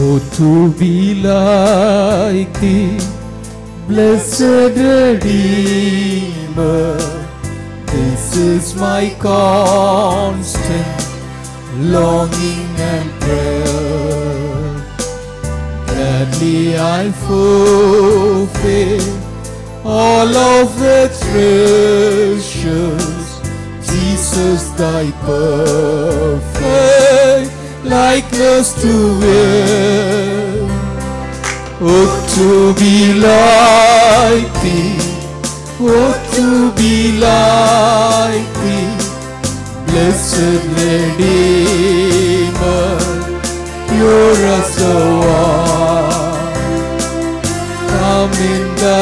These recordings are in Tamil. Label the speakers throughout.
Speaker 1: Oh, to be like thee, blessed Redeemer, this is my constant longing and prayer. Gladly I fulfill all of the treasures, Jesus, thy perfect likeness to wear. Oh, to be like thee, oh, to be like thee, blessed Redeemer, pure as the one. Come in thy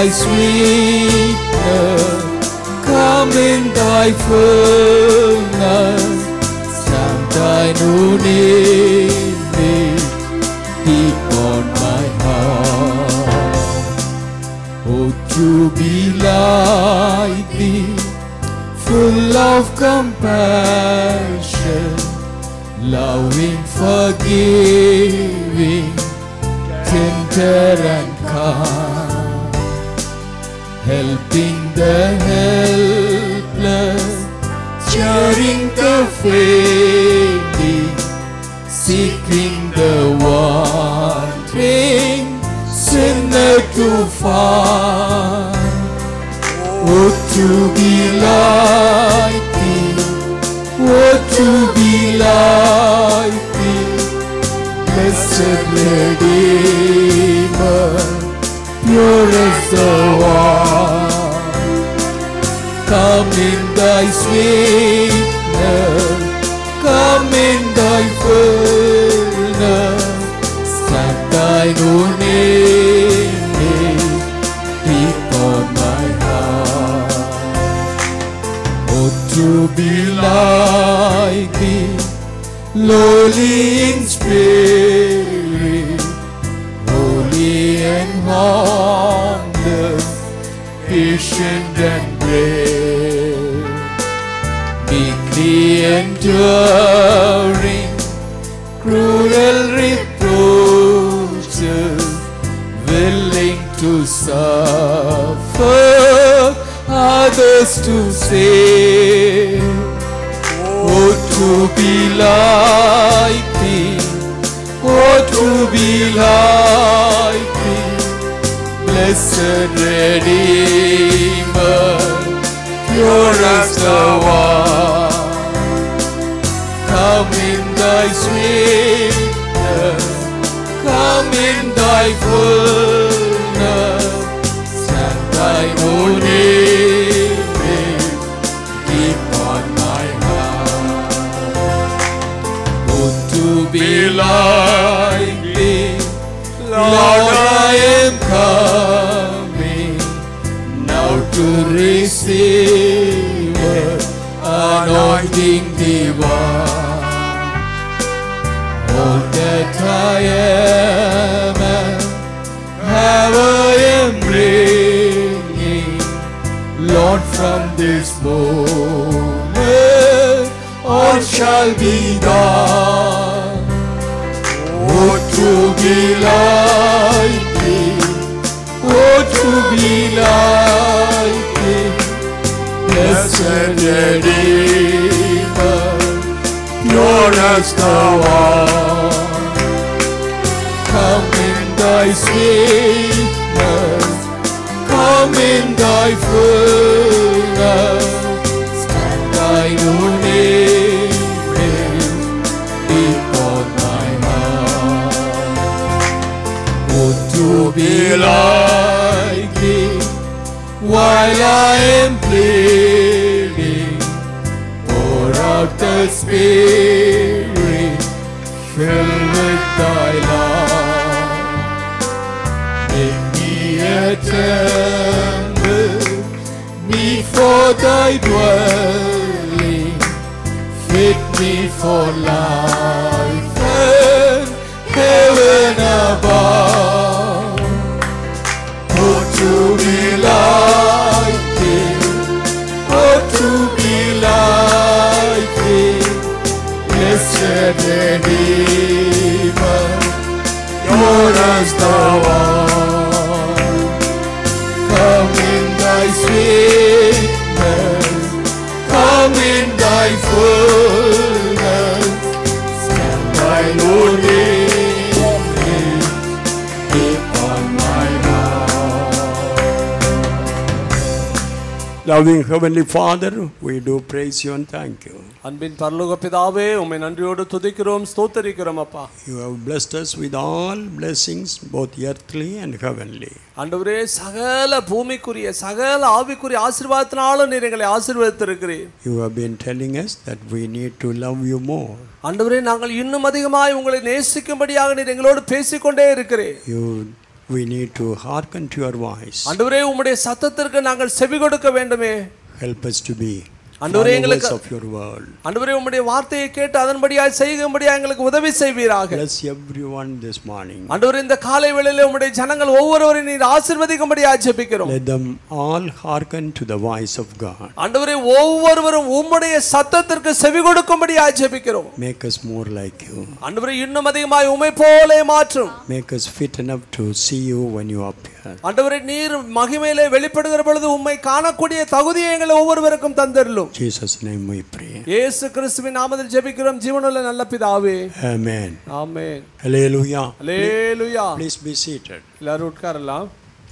Speaker 1: sweetness, come in thy fullness, stamp thine own image deep on my heart. Oh, to be like thee, full of compassion, loving, forgiving, tender and kind, helping the helpless, cheering the fainting, seeking the wandering sinner to find. Oh, to be like thee, oh, to be like thee, blessed Redeemer, pure as the one. Come in thy sweetness, come in thy fullness, stamp thine own image deep on my heart. Oh, to be like thee, lowly in spirit, holy and harmless, patient and brave, meekly enduring cruel reproaches, willing to suffer others to save. Oh, to be like thee, oh, to be like thee, blessed Redeemer, pure as the one. Come in thy sweetness, come in thy fullness, send thy own image deep on my heart. Oh, to be like thee, Lord, I am coming now to receive anointing divine. All that I am and have I am bringing, Lord, from this moment all shall be done. Oh, to be like thee, oh, to be like thee, blessed Redeemer, pure as the one. Come in thy sweetness, come in thy fullness, stand thine own image deep on my heart. Oh, to be like thee, while I am pleading, pour out the Spirit, fill with thy love. Make me a temple, meet for thy dwelling, fit me for life and heaven above. Oh, to be like thee, oh, to be like thee, blessed Redeemer, us the one. Come in thy sweetness, come in thy fullness, stand thy lonely deep on my heart.
Speaker 2: Loving Heavenly Father, we do praise you and thank you.
Speaker 3: அன்பின் பரலோக பிதாவே உம்மை நன்றியோடு துதிக்கிறோம் ஸ்தோத்தரிக்கிறோம் அப்பா
Speaker 2: You have blessed us with all blessings, both earthly and heavenly.
Speaker 3: ஆண்டவரே சகல பூமிக்குரிய சகல ஆவிக்குரிய ஆசீர்வாதத்தினாலும் நீர் எங்களை ஆசீர்வதித்திருக்கிறீர்
Speaker 2: You have been telling us that we need to love you more.
Speaker 3: ஆண்டவரே நாங்கள் இன்னும் அதிகமாய் உங்களை நேசிக்கும்படியாக நீர் எங்களோடு பேசிக்கொண்டே இருக்கிறீர்
Speaker 2: You, we need to hearken to your voice.
Speaker 3: ஆண்டவரே உம்முடைய சத்தத்திற்கு நாங்கள் செவி கொடுக்க வேண்டுமே
Speaker 2: Help us to be
Speaker 3: ஆண்டவரே
Speaker 2: followers
Speaker 3: எங்களுக்கு
Speaker 2: of your word.
Speaker 3: ஆண்டவரே உம்முடைய வார்த்தையை கேட்டு அதன்படியாய் செய்யும்படியாக எங்களுக்கு உதவி செய்வீராக
Speaker 2: Bless everyone this morning.
Speaker 3: ஆண்டவரே இந்த காலை வேளையிலே உம்முடைய ஜனங்கள் ஒவ்வொருவரையும் நீர் ஆசீர்வதிக்கும்படியாக ஜெபிக்கிறோம்
Speaker 2: Let them all hearken to the voice of God.
Speaker 3: ஆண்டவரே ஒவ்வொருவரும் உம்முடைய சத்தத்திற்கு செவி கொடுக்கும்படியாக ஜெபிக்கிறோம்
Speaker 2: Make us more like you.
Speaker 3: ஆண்டவரே இன்னும் அதிகமாய் உமை போலே மாற்றும்
Speaker 2: Make us fit enough to see you when you appear.
Speaker 3: ஆண்டவரே நீர் மகிமையிலே வெளிப்படுகிற பொழுது உம்மை காணக்கூடிய தகுதியை எங்களை ஒவ்வொருவருக்கும் தந்தருளும்
Speaker 2: Jesus' name we pray.
Speaker 3: இயேசு கிறிஸ்துவின் நாமத்தில் ஜெபிக்கிறோம் ஜீவனுள்ள நல்ல பிதாவே
Speaker 2: Amen.
Speaker 3: Amen
Speaker 2: Hallelujah.
Speaker 3: Hallelujah
Speaker 2: Please be seated.
Speaker 3: எல்லாரும் உட்காரலாம்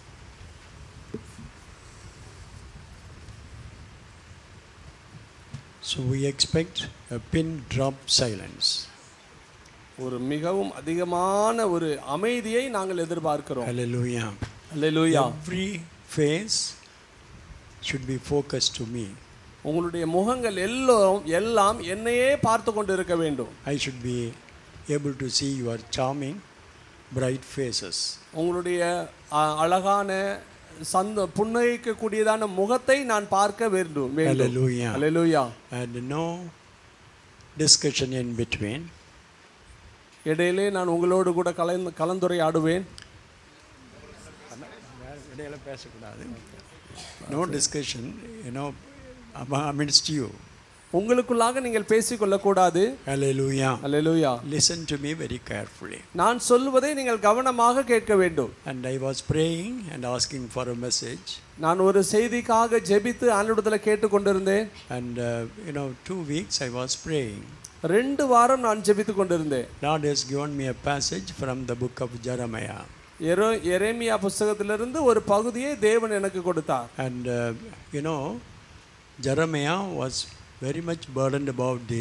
Speaker 2: So we expect a pin drop silence.
Speaker 3: ஒரு மிகவும் அதிகமான ஒரு அமைதியை நாங்கள் எதிர்பார்க்கிறோம்
Speaker 2: Hallelujah.
Speaker 3: Hallelujah
Speaker 2: Every face should be focused to me.
Speaker 3: உங்களுடைய முகங்கள் எல்லோரும் எல்லாம் என்னையே பார்த்து கொண்டு இருக்க வேண்டும்
Speaker 2: I should be able to see your charming, bright faces.
Speaker 3: உங்களுடைய அ, அழகான சந்த புன்னகைக்கக்கூடியதான முகத்தை நான் பார்க்க வேண்டும் வேண்டும்
Speaker 2: Hallelujah.
Speaker 3: Hallelujah
Speaker 2: And no discussion in between.
Speaker 3: இடையிலே நான் உங்களோடு கூட கலந்து கலந்துரையாடுவேன்
Speaker 2: இடையில பேசக்கூடாது no discussion you know amidst you
Speaker 3: உங்களுக்குள்ளாக நீங்கள் பேசிக்கொள்ளக்கூடாது
Speaker 2: hallelujah
Speaker 3: hallelujah
Speaker 2: listen to me very carefully
Speaker 3: நான் சொல்வதை நீங்கள் கவனமாக கேட்க வேண்டும்
Speaker 2: and i was praying and asking for a message
Speaker 3: நான் ஒரு செய்திக்காக ஜெபித்து ஆண்டிடத்தில் கேட்டுக்கொண்டிருந்தேன்
Speaker 2: and uh, you know two weeks i was praying
Speaker 3: ரெண்டு வாரம் நான் ஜெபித்து கொண்டிருந்தேன்
Speaker 2: lord has given me a passage from the book of jeremiah
Speaker 3: எரோ எரேமியா புஸ்தகத்திலிருந்து ஒரு பகுதியை தேவன் எனக்கு கொடுத்தார்
Speaker 2: and uh, you know jeremiah was very much burdened about the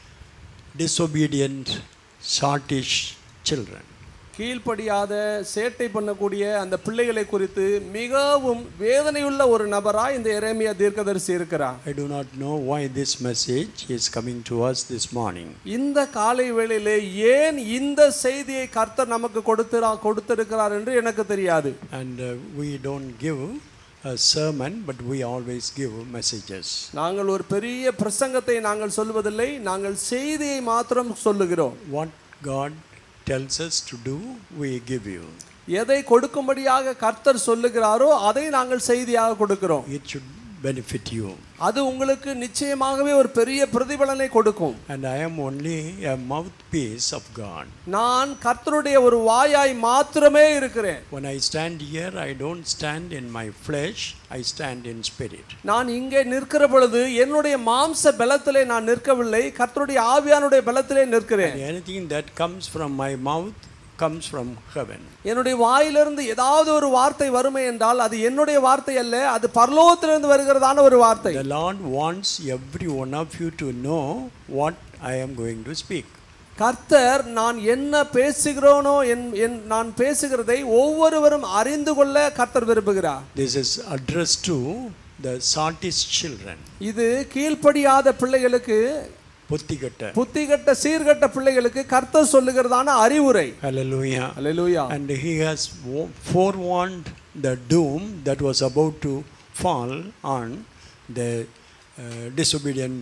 Speaker 2: disobedient shortish children
Speaker 3: கீழ்ப்படியாத சேட்டை பண்ணக்கூடிய அந்த பிள்ளைகளை குறித்து மிகவும் வேதனையுள்ள ஒரு நபராய் இந்த எரேமியா தீர்க்கதரிசி இருக்கிறார்
Speaker 2: I do not know why this message is coming to us this morning.
Speaker 3: இந்த காலை வேளையிலே ஏன் இந்த செய்தியை கர்த்தர் நமக்கு கொடுத்திரா கொடுத்திருக்கிறார் என்று எனக்கு தெரியாது
Speaker 2: And uh, we don't give a sermon, but we always give messages.
Speaker 3: நாங்கள் ஒரு பெரிய பிரசங்கத்தை நாங்கள் சொல்வதில்லை நாங்கள் செய்தியை மாத்திரம் சொல்லுகிறோம்
Speaker 2: What God tells us to do, we give you.
Speaker 3: எதை கொடுக்கும்படியாக கர்த்தர் சொல்லுகிறாரோ அதை நாங்கள் செய்தியாக கொடுக்கிறோம்
Speaker 2: It should benefit you.
Speaker 3: அது உங்களுக்கு நிச்சயமாகவே ஒரு பெரிய பிரதிபலனை கொடுக்கும்
Speaker 2: And I am only a mouthpiece of God.
Speaker 3: நான் கர்த்தருடைய ஒரு வாயாய் மாத்திரமே இருக்கிறேன்
Speaker 2: When I stand here, I don't stand in my flesh, I stand in spirit.
Speaker 3: நான் இங்கே நிற்கிற பொழுது என்னுடைய மாம்ச பலத்திலே நான் நிற்கவில்லை கர்த்தருடைய ஆவியானுடைய பலத்திலே நிற்கிறேன்
Speaker 2: And anything that comes from my mouth comes from heaven.
Speaker 3: என்னுடைய வாயிலிருந்து ஏதாவது ஒரு வார்த்தை வருமே என்றால் அது என்னுடைய வார்த்தை அல்ல அது பரலோகத்திலிருந்து வருகிறதான ஒரு வார்த்தை
Speaker 2: The Lord wants every one of you to know what I am going to speak.
Speaker 3: கர்த்தர் நான் என்ன பேசுகிறோனோ என் என் நான் பேசுகிறதை ஒவ்வொருவரும் அறிந்து கொள்ள கர்த்தர் விரும்புகிறார்
Speaker 2: This is addressed to the Sardis children,
Speaker 3: இது கீழ்ப்படியாத பிள்ளைகளுக்கு
Speaker 2: Puttigata.
Speaker 3: புத்திகட்ட சீர்கட்ட பிள்ளைகளுக்கு கர்த்தர் சொல்லுகிறதான அறிவுரை
Speaker 2: Hallelujah.
Speaker 3: Hallelujah
Speaker 2: And he has wo- forewarned the doom that was about to fall on the uh, disobedient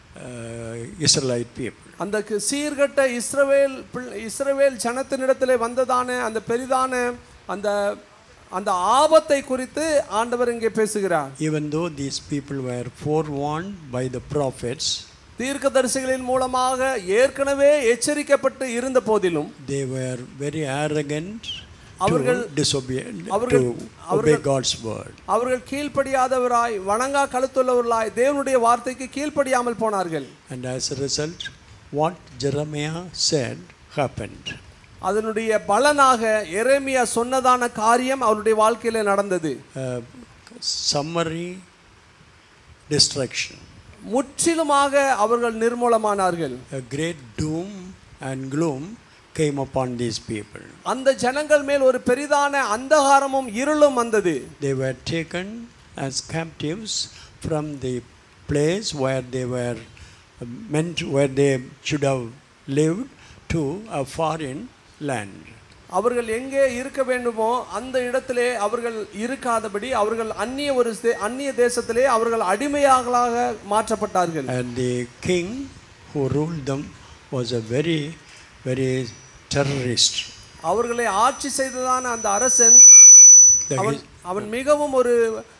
Speaker 2: uh, Israelite people.
Speaker 3: அந்த கு- சீர்கட்ட இஸ்ரவேல் பிள்ளை- இஸ்ரவேல் ஜனத்தினிடத்திலே வந்ததான அந்த பெரிதான அந்த அந்த ஆபத்தை குறித்து ஆண்டவர் இங்கே பேசுகிறார்
Speaker 2: Even though these people were forewarned by the prophets,
Speaker 3: தீர்க்கதரிசிகளின் மூலமாக ஏற்கனவே எச்சரிக்கப்பட்டு இருந்த போதிலும்
Speaker 2: they were very arrogant
Speaker 3: அவர்கள்
Speaker 2: to disobey,
Speaker 3: அவர்கள்-
Speaker 2: to obey
Speaker 3: அவர்கள்-
Speaker 2: God's word.
Speaker 3: அவர்கள் கீழ்ப்படியாதவராய் வணங்கா கழுத்துள்ளவர்களாய் தேவனுடைய வார்த்தைக்கு கீழ்ப்படியாமல் போனார்கள்
Speaker 2: And as a result, what Jeremiah said happened.
Speaker 3: அதனுடைய பலனாக எரேமியா சொன்னதான காரியம் அவருடைய வாழ்க்கையில நடந்தது
Speaker 2: Uh, summary destruction.
Speaker 3: முற்றிலுமாக அவர்கள் நிர்மூலமானார்கள்
Speaker 2: A great doom and gloom came upon these people.
Speaker 3: அந்த ஜனங்கள் மேல் ஒரு பெரிதான அந்தகாரமும் இருளும் வந்தது
Speaker 2: They were taken as captives from the place where they were meant, where they should have lived, to a foreign land.
Speaker 3: அவர்கள் எங்கே இருக்க வேண்டுமோ அந்த இடத்திலே அவர்கள் இருக்காதபடி அவர்கள் அந்நிய ஒரு தே- அந்நிய தேசத்திலே அவர்கள் அடிமையாகலாக மாற்றப்பட்டார்கள்
Speaker 2: And the king who ruled them was a very, very terrorist.
Speaker 3: அவர்களை ஆட்சி செய்ததான அந்த அரசன்
Speaker 2: The,
Speaker 3: அவன்
Speaker 2: his-
Speaker 3: அவன் மிகவும் ஒரு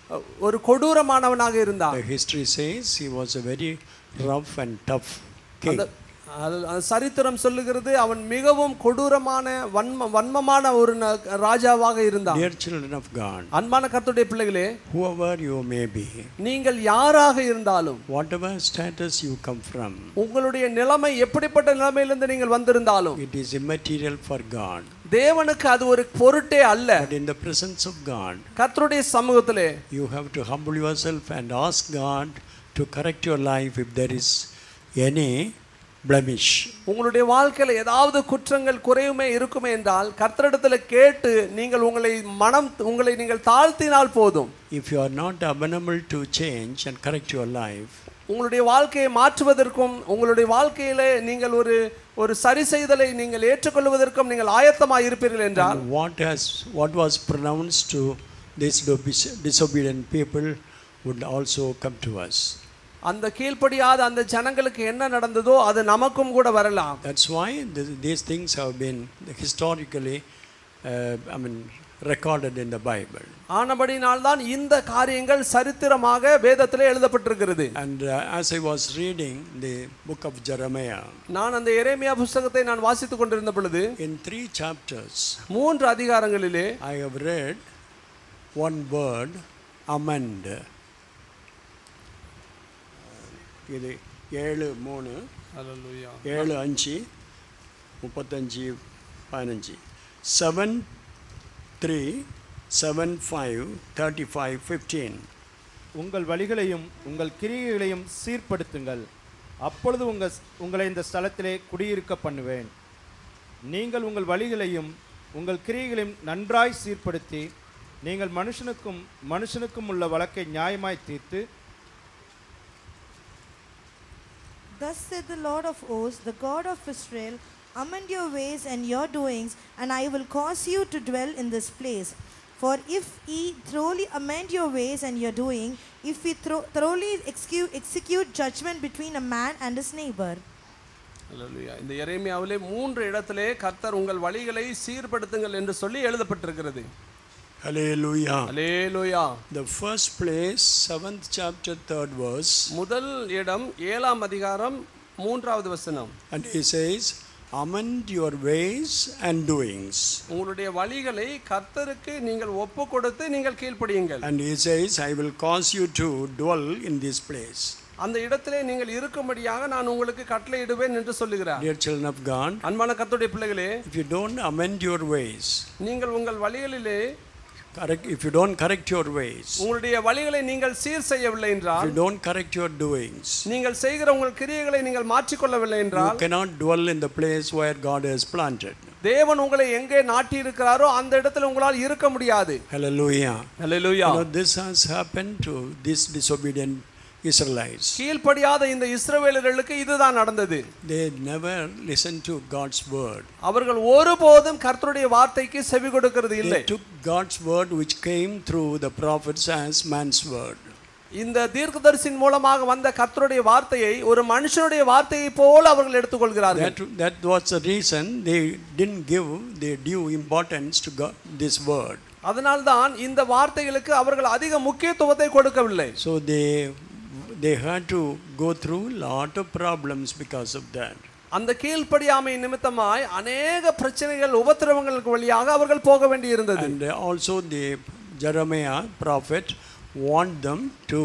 Speaker 3: ஒரு கொடூரமானவனாக இருந்தான்
Speaker 2: the history says he was a very rough and tough king.
Speaker 3: அந்த அது- அந்த சரித்திரம் சொல்லுகிறது அவன் மிகவும் கொடூரமான வன்ம வன்மமான ஒரு ந- ராஜாவாக இருந்தான்
Speaker 2: Dear children of God,
Speaker 3: அன்பான கர்த்தருடைய பிள்ளைகளே
Speaker 2: whoever you may be,
Speaker 3: நீங்கள் யாராக இருந்தாலும்
Speaker 2: whatever status you come from,
Speaker 3: உங்களுடைய நிலைமை எப்படிப்பட்ட நிலைமையிலிருந்து நீங்கள் வந்திருந்தாலும்
Speaker 2: it is immaterial for God.
Speaker 3: தேவனுக்கு அது ஒரு பொருட்டே அல்ல
Speaker 2: But in the presence of God,
Speaker 3: கர்த்தருடைய சமூகத்திலே
Speaker 2: you have to humble yourself and ask God to correct your life if there is any blemish.
Speaker 3: உங்களுடைய வாழ்க்கையில ஏதாவது குற்றங்கள் குறையுமே இருக்குமே என்றால் கர்த்தரிடத்துல கேட்டு நீங்கள் உங்களை மனம் உங்களை நீங்கள் தாழ்த்தினால் போதும்
Speaker 2: If you are not amenable to change and correct your life,
Speaker 3: உங்களுடைய வாழ்க்கையை மாற்றுவதற்கும் உங்களுடைய வாழ்க்கையிலே நீங்கள் ஒரு ஒரு சரி செய்தலை நீங்கள் ஏற்றுக்கொள்வதற்கும் நீங்கள் ஆயத்தமாக இருப்பீர்கள் என்றால்
Speaker 2: and what has what was pronounced to these disobes- disobedient people would also come to us.
Speaker 3: அந்த கீழ்ப்படியாத அந்த ஜனங்களுக்கு என்ன நடந்ததோ அது நமக்கும் கூட வரலாம்
Speaker 2: That's why th- these things have been historically, uh, I mean, recorded in the Bible.
Speaker 3: ஆனபடினால்தான் இந்த காரியங்கள் சரித்திரமாக வேதத்திலே எழுதப்பட்டிருக்கிறது
Speaker 2: And uh, as I was reading the book of Jeremiah,
Speaker 3: நான் அந்த எரேமியா புஸ்தகத்தை நான் வாசித்துக் கொண்டிருந்த பொழுது
Speaker 2: in three chapters,
Speaker 3: மூன்று அதிகாரங்களிலே
Speaker 2: I have read one word, amend. இது ஏழு மூணு ஏழு அஞ்சு முப்பத்தஞ்சு பதினஞ்சு seven three seven five thirty five fifteen
Speaker 4: உங்கள் வழிகளையும் உங்கள் கிரியைகளையும் சீர்படுத்துங்கள் அப்பொழுது உங்கள் உங்களை இந்த ஸ்தலத்திலே குடியிருக்க பண்ணுவேன் நீங்கள் உங்கள் வழிகளையும் உங்கள் கிரியைகளையும் நன்றாய் சீர்படுத்தி நீங்கள் மனுஷனுக்கும் மனுஷனுக்கும் உள்ள வழக்கை நியாயமாய் தீர்த்து
Speaker 5: Thus said the Lord of hosts, the God of Israel, amend your ways and your doings, and I will cause you to dwell in this place. For if ye thoroughly amend your ways and your doing, if ye thro- thoroughly execute, execute judgment between a man and his neighbor,
Speaker 3: அல்லேலூயா. இந்த எரேமியாவிலே மூன்று இடத்திலே கர்த்தர் உங்கள் வழிகளை சீர்படுத்துங்கள் என்று சொல்லி எழுதப்பட்டிருக்கிறது
Speaker 2: Hallelujah.
Speaker 3: Hallelujah
Speaker 2: The first place, seventh chapter, third verse,
Speaker 3: முதல் இடம் ஏழாம் அதிகாரம் மூன்றாவது வசனம்
Speaker 2: and he says, Amend your ways and doings.
Speaker 3: உங்களுடைய வழிகளை கர்த்தருக்கு நீங்கள் ஒப்பு கொடுத்து நீங்கள் கீழ்ப்படியுங்கள்
Speaker 2: And he says, I will cause you to dwell in this place.
Speaker 3: அந்த இடத்திலே நீங்கள் இருக்கும்படியாக நான் உங்களுக்கு கட்டளையிடுவேன் என்று சொல்லுகிறார்
Speaker 2: Dear children of God,
Speaker 3: அன்பான கர்த்தருடைய பிள்ளைகளே
Speaker 2: if you don't amend your ways,
Speaker 3: நீங்கள் உங்கள் வழிகளிலே
Speaker 2: correct, if you don't correct your ways,
Speaker 3: உங்களுடைய வழிகளை நீங்கள் சீர் செய்யவில்லை
Speaker 2: if
Speaker 3: என்றால்
Speaker 2: you don't correct your doings,
Speaker 3: நீங்கள் செய்கிற உங்கள் கிரியைகளை நீங்கள் மாற்றிக்கொள்ளவில்லை
Speaker 2: you
Speaker 3: என்றால்
Speaker 2: cannot dwell in the place where God has planted.
Speaker 3: தேவன் உங்களை எங்கே நாட்டி இருக்கிறாரோ அந்த இடத்துல உங்களால் இருக்க முடியாது
Speaker 2: Hallelujah.
Speaker 3: Hallelujah
Speaker 2: You know, this has happened to these disobedient Israelites.
Speaker 3: கீழ்ப்படியாத இந்த இஸ்ரவேலர்களுக்கு இதுதான் நடந்தது
Speaker 2: They never listened to God's word.
Speaker 3: அவர்கள் ஒருபோதும் கர்த்தருடைய வார்த்தைக்கு செவி கொடுக்கிறது இல்லை
Speaker 2: They took God's word which came through the prophets as man's word.
Speaker 3: இந்த தீர்க்கதரிசின் மூலமாக வந்த கர்த்தருடைய வார்த்தையை ஒரு மனுஷனுடைய வார்த்தையை போல அவர்கள் எடுத்துக்கொள்கிறார்கள்
Speaker 2: That, that was the reason they didn't give the due importance to God, this word.
Speaker 3: அதனால்தான் இந்த வார்த்தைகளுக்கு அவர்கள் அதிக முக்கியத்துவத்தை கொடுக்கவில்லை
Speaker 2: So they, they had to go through lot of problems because of that.
Speaker 3: அந்த கீழ்ப்படியாமை நிமித்தமாய் அநேக பிரச்சனைகள் உபத்திரவங்களுக்கு வழியாக அவர்கள் போக வேண்டி இருந்தது
Speaker 2: And also the Jeremiah prophet want them to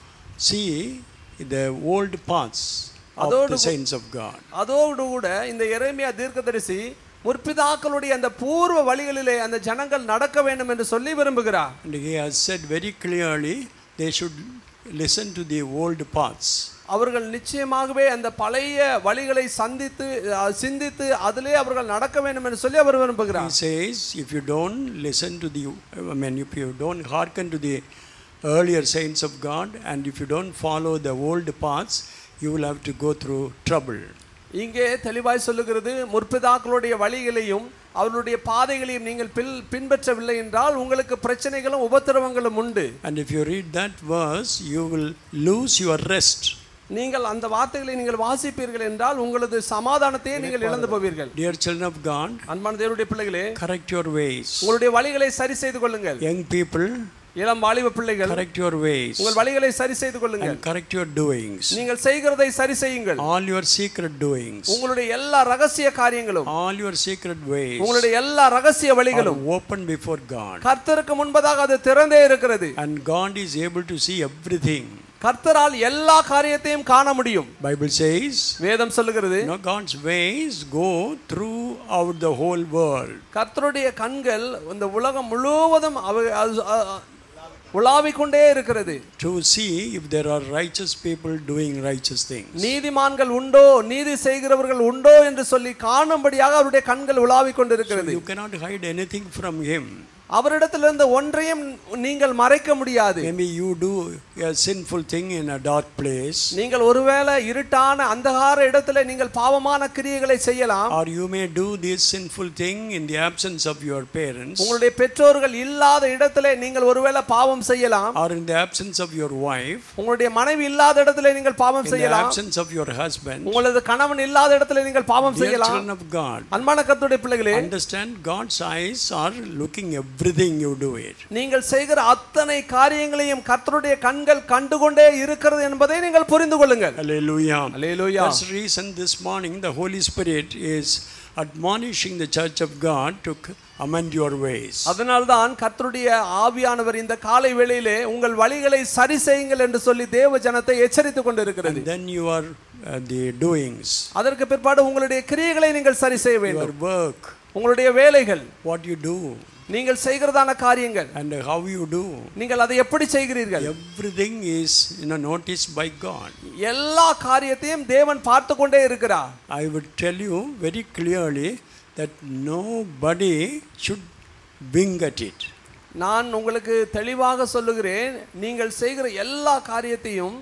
Speaker 2: see the old paths of the
Speaker 3: அதோடு
Speaker 2: saints of God.
Speaker 3: அதோடு கூட இந்த எரேமியா தீர்க்கதரிசி முற்பிதாக்களுடைய அந்த பூர்வ வழிகளிலே அந்த ஜனங்கள் நடக்க வேண்டும் என்று சொல்லி விரும்புகிறார்
Speaker 2: And he has said very clearly they should listen to the old paths.
Speaker 3: அவர்கள் நிச்சயமாகவே அந்த பழைய வழிகளை சந்தித்து அஹ், சிந்தித்து அதிலே அவர்கள் நடக்க வேண்டும் என்று சொல்லி அவர்
Speaker 2: He
Speaker 3: விரும்புகிறார்
Speaker 2: says, if you don't listen to the, I mean, if you don't hearken to the earlier saints of God, and if you don't follow the old paths, you will have to go through trouble.
Speaker 3: இங்கே தெளிவாய் சொல்லுகிறது முற்பிதாக்களுடைய வழிகளையும் அவர்களுடைய பாதைகளையும் நீங்கள் பின் பின்பற்றவில்லை என்றால் உங்களுக்கு பிரச்சனைகளும் உபத்திரவங்களும் உண்டு
Speaker 2: And if you read that verse, you will lose your rest.
Speaker 3: நீங்கள் அந்த வார்த்தைகளை நீங்கள் வாசிப்பீர்கள் என்றால் உங்களது சமாதானத்தையே நீங்கள் இழந்து போவீர்கள்
Speaker 2: Dear children of God,
Speaker 3: அன்பான தேவனுடைய பிள்ளைகளே
Speaker 2: correct your ways.
Speaker 3: உங்களுடைய வழிகளை சரி செய்து கொள்ளுங்கள்
Speaker 2: Young people,
Speaker 3: இளம் வாலிப பிள்ளைகள்
Speaker 2: correct your ways
Speaker 3: உங்கள் வழிகளை சரி செய்து கொள்ளுங்கள்
Speaker 2: and correct your doings.
Speaker 3: நீங்கள் செய்கிறதை சரி செய்யுங்கள்
Speaker 2: All your secret doings,
Speaker 3: உங்களுடைய எல்லா ரகசிய காரியங்களும்
Speaker 2: all your secret ways
Speaker 3: உங்களுடைய எல்லா ரகசிய
Speaker 2: are
Speaker 3: வழிகளும்
Speaker 2: open before God.
Speaker 3: கர்த்தருக்கு முன்பதாக அது திறந்தே இருக்கிறது
Speaker 2: And God is able to see everything.
Speaker 3: கர்த்தரால் எல்லா காரியத்தையும் காண முடியும்
Speaker 2: Bible says,
Speaker 3: வேதம் சொல்லுகிறது
Speaker 2: you know, God's ways go throughout the whole world.
Speaker 3: கர்த்தருடைய கண்கள் இந்த உலகம் முழுவதும் அவ- அது- அ- அ- உலாவிக் கொண்டே இருக்கிறது
Speaker 2: to see if there are righteous people doing righteous things.
Speaker 3: நீதிமான்கள் உண்டோ நீதி செய்கிறவர்கள் உண்டோ என்று சொல்லி காணும்படியாக அவருடைய கண்கள் உலாவிக்
Speaker 2: So
Speaker 3: கொண்டிருக்கிறது
Speaker 2: you cannot hide anything from Him.
Speaker 3: அவரிடத்திலிருந்து ஒன்றையும் நீங்கள் மறைக்க முடியாது
Speaker 2: Maybe you do a sinful thing in a dark place,
Speaker 3: நீங்கள் ஒருவேளை இருட்டான அந்தகார இடத்துல நீங்கள் பாவமான கிரியைகளை செய்யலாம்
Speaker 2: or you may do this sinful thing in the absence of your parents,
Speaker 3: உங்களுடைய பெற்றோர்கள் இல்லாத இடத்துல நீங்கள் ஒருவேளை பாவம் செய்யலாம்
Speaker 2: or in the absence of your wife,
Speaker 3: உங்களுடைய மனைவி இல்லாத இடத்துல நீங்கள் பாவம்
Speaker 2: in the
Speaker 3: செய்யலாம்
Speaker 2: absence of your husband.
Speaker 3: உங்களது கணவன் இல்லாத இடத்துல நீங்கள் பாவம்
Speaker 2: Dear
Speaker 3: செய்யலாம்
Speaker 2: children of God,
Speaker 3: அன்பான கர்த்தருடைய பிள்ளைகளே
Speaker 2: understand God's eyes are looking everything you do it.
Speaker 3: நீங்கள் செய்கிற அத்தனை காரியங்களையும் கர்த்தருடைய கண்கள் கண்டுகொண்டே இருக்கிறது என்பதை நீங்கள் புரிந்து கொள்ளுங்கள்
Speaker 2: Hallelujah.
Speaker 3: Hallelujah
Speaker 2: That's the reason this morning the Holy Spirit is admonishing the church of God to c- amend your ways.
Speaker 3: அதனால்தான் கர்த்தருடைய ஆவியானவர் இந்த காலை வேளையிலே உங்கள் வழிகளை சரி செய்யுங்கள் என்று சொல்லி தேவ ஜனத்தை எச்சரித்துக் கொண்டிருக்கிறது
Speaker 2: And then your uh, the doings,
Speaker 3: அதற்கு பிற்பாடு உங்களுடைய கிரியைகளை நீங்கள் சரி செய்ய
Speaker 2: your
Speaker 3: வேண்டும்
Speaker 2: work,
Speaker 3: உங்களுடைய வேலைகள்
Speaker 2: what you do,
Speaker 3: நீங்கள் செய்கிறதான காரியங்கள்
Speaker 2: and how you do.
Speaker 3: நீங்கள் அதை எப்படி செய்கிறீர்கள்
Speaker 2: Everything is you know, noticed by God.
Speaker 3: எல்லா காரியத்தையும் தேவன் பார்த்து கொண்டே இருக்கிறார்
Speaker 2: I would tell you very clearly that nobody should wing at it.
Speaker 3: நான் உங்களுக்கு தெளிவாக சொல்லுகிறேன் நீங்கள் செய்கிற எல்லா காரியத்தையும்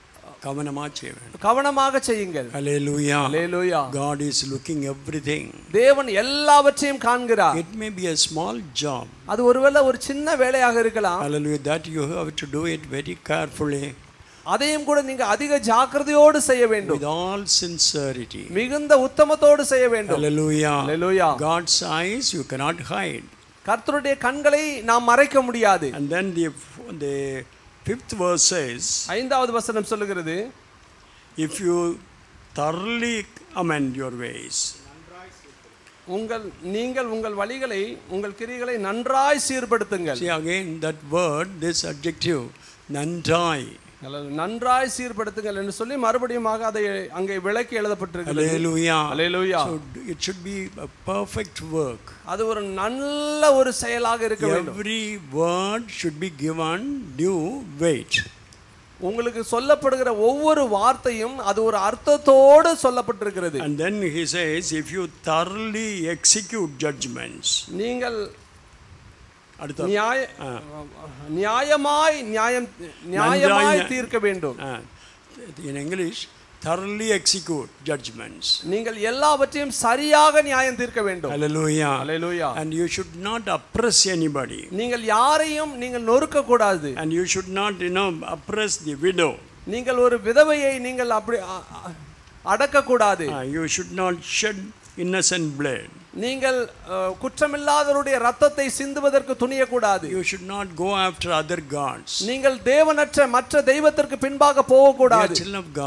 Speaker 2: கவனமா செய்ய வேண்டும்.
Speaker 3: கவனமாக செய்யுங்கள்
Speaker 2: Hallelujah.
Speaker 3: Hallelujah
Speaker 2: God is looking everything.
Speaker 3: தேவன் எல்லாவற்றையும் காண்கிறார்
Speaker 2: It may be a small job.
Speaker 3: அது ஒருவேளை ஒரு சின்ன வேலையாக இருக்கலாம்
Speaker 2: Hallelujah. That you have to do it very carefully
Speaker 3: அதையும் கூட நீங்க அதிக ஜாக்கிரதையோடு செய்ய வேண்டும்
Speaker 2: with all sincerity.
Speaker 3: மிகுந்த உத்தமத்தோடு செய்ய வேண்டும்
Speaker 2: Hallelujah.
Speaker 3: Hallelujah
Speaker 2: God's eyes you cannot hide.
Speaker 3: கர்த்தருடைய கண்களை நாம் மறைக்க முடியாது
Speaker 2: And then the, the fifth verse says,
Speaker 3: ஐந்தாவது வசனம் சொல்லுகிறது
Speaker 2: if you thoroughly amend your ways,
Speaker 3: உங்கள் நீங்கள் உங்கள் வழிகளை உங்கள் கிரிகளை நன்றாய் சீர்படுத்துங்கள்
Speaker 2: see again that word, this adjective, nandrai.
Speaker 3: அல்லது நன்றாய் சீர்படுத்துங்கள் என்று சொல்லி மறுபடியுமாக அதை அங்கே விளக்கி எழுதப்பட்டிருக்கிறது
Speaker 2: Hallelujah.
Speaker 3: Hallelujah
Speaker 2: So it should be a perfect work.
Speaker 3: அது ஒரு நல்ல ஒரு செயலாக இருக்க வேண்டும்
Speaker 2: Every word should be given due weight.
Speaker 3: உங்களுக்கு சொல்லப்படுகிற ஒவ்வொரு வார்த்தையும் அது ஒரு அர்த்தத்தோடு சொல்லப்பட்டிருக்கிறது
Speaker 2: And then he says, if you thoroughly execute judgments,
Speaker 3: நீங்கள்
Speaker 2: அடுத்த
Speaker 3: நியாய
Speaker 2: ஆ.
Speaker 3: நியாயமாய் நியாயம் நியாயமாய்
Speaker 2: நன்றாய்
Speaker 3: தீர்க்க வேண்டும்
Speaker 2: uh, in English, thoroughly execute judgments.
Speaker 3: நீங்கள் எல்லாவற்றையும் சரியாக நியாயம் தீர்க்க வேண்டும்
Speaker 2: Hallelujah.
Speaker 3: Hallelujah
Speaker 2: And you should not oppress anybody.
Speaker 3: நீங்கள் யாரையும் நீங்கள் நொறுக்க கூடாது
Speaker 2: And you should not, you know, oppress the widow.
Speaker 3: நீங்கள் ஒரு விதவையை நீங்கள் அப்படி அ- அ- அடக்கக்கூடாது
Speaker 2: Uh, you should not shed innocent blood.
Speaker 3: நீங்கள் அ, குற்றமில்லாதவருடைய ரத்தத்தை சிந்துவதற்கு துணியக்கூடாது
Speaker 2: You should not go after other gods.
Speaker 3: நீங்கள் தேவனற்ற மற்ற தெய்வத்திற்கு பின்பாக
Speaker 2: Dear
Speaker 3: போகக்கூடாது
Speaker 2: children of God,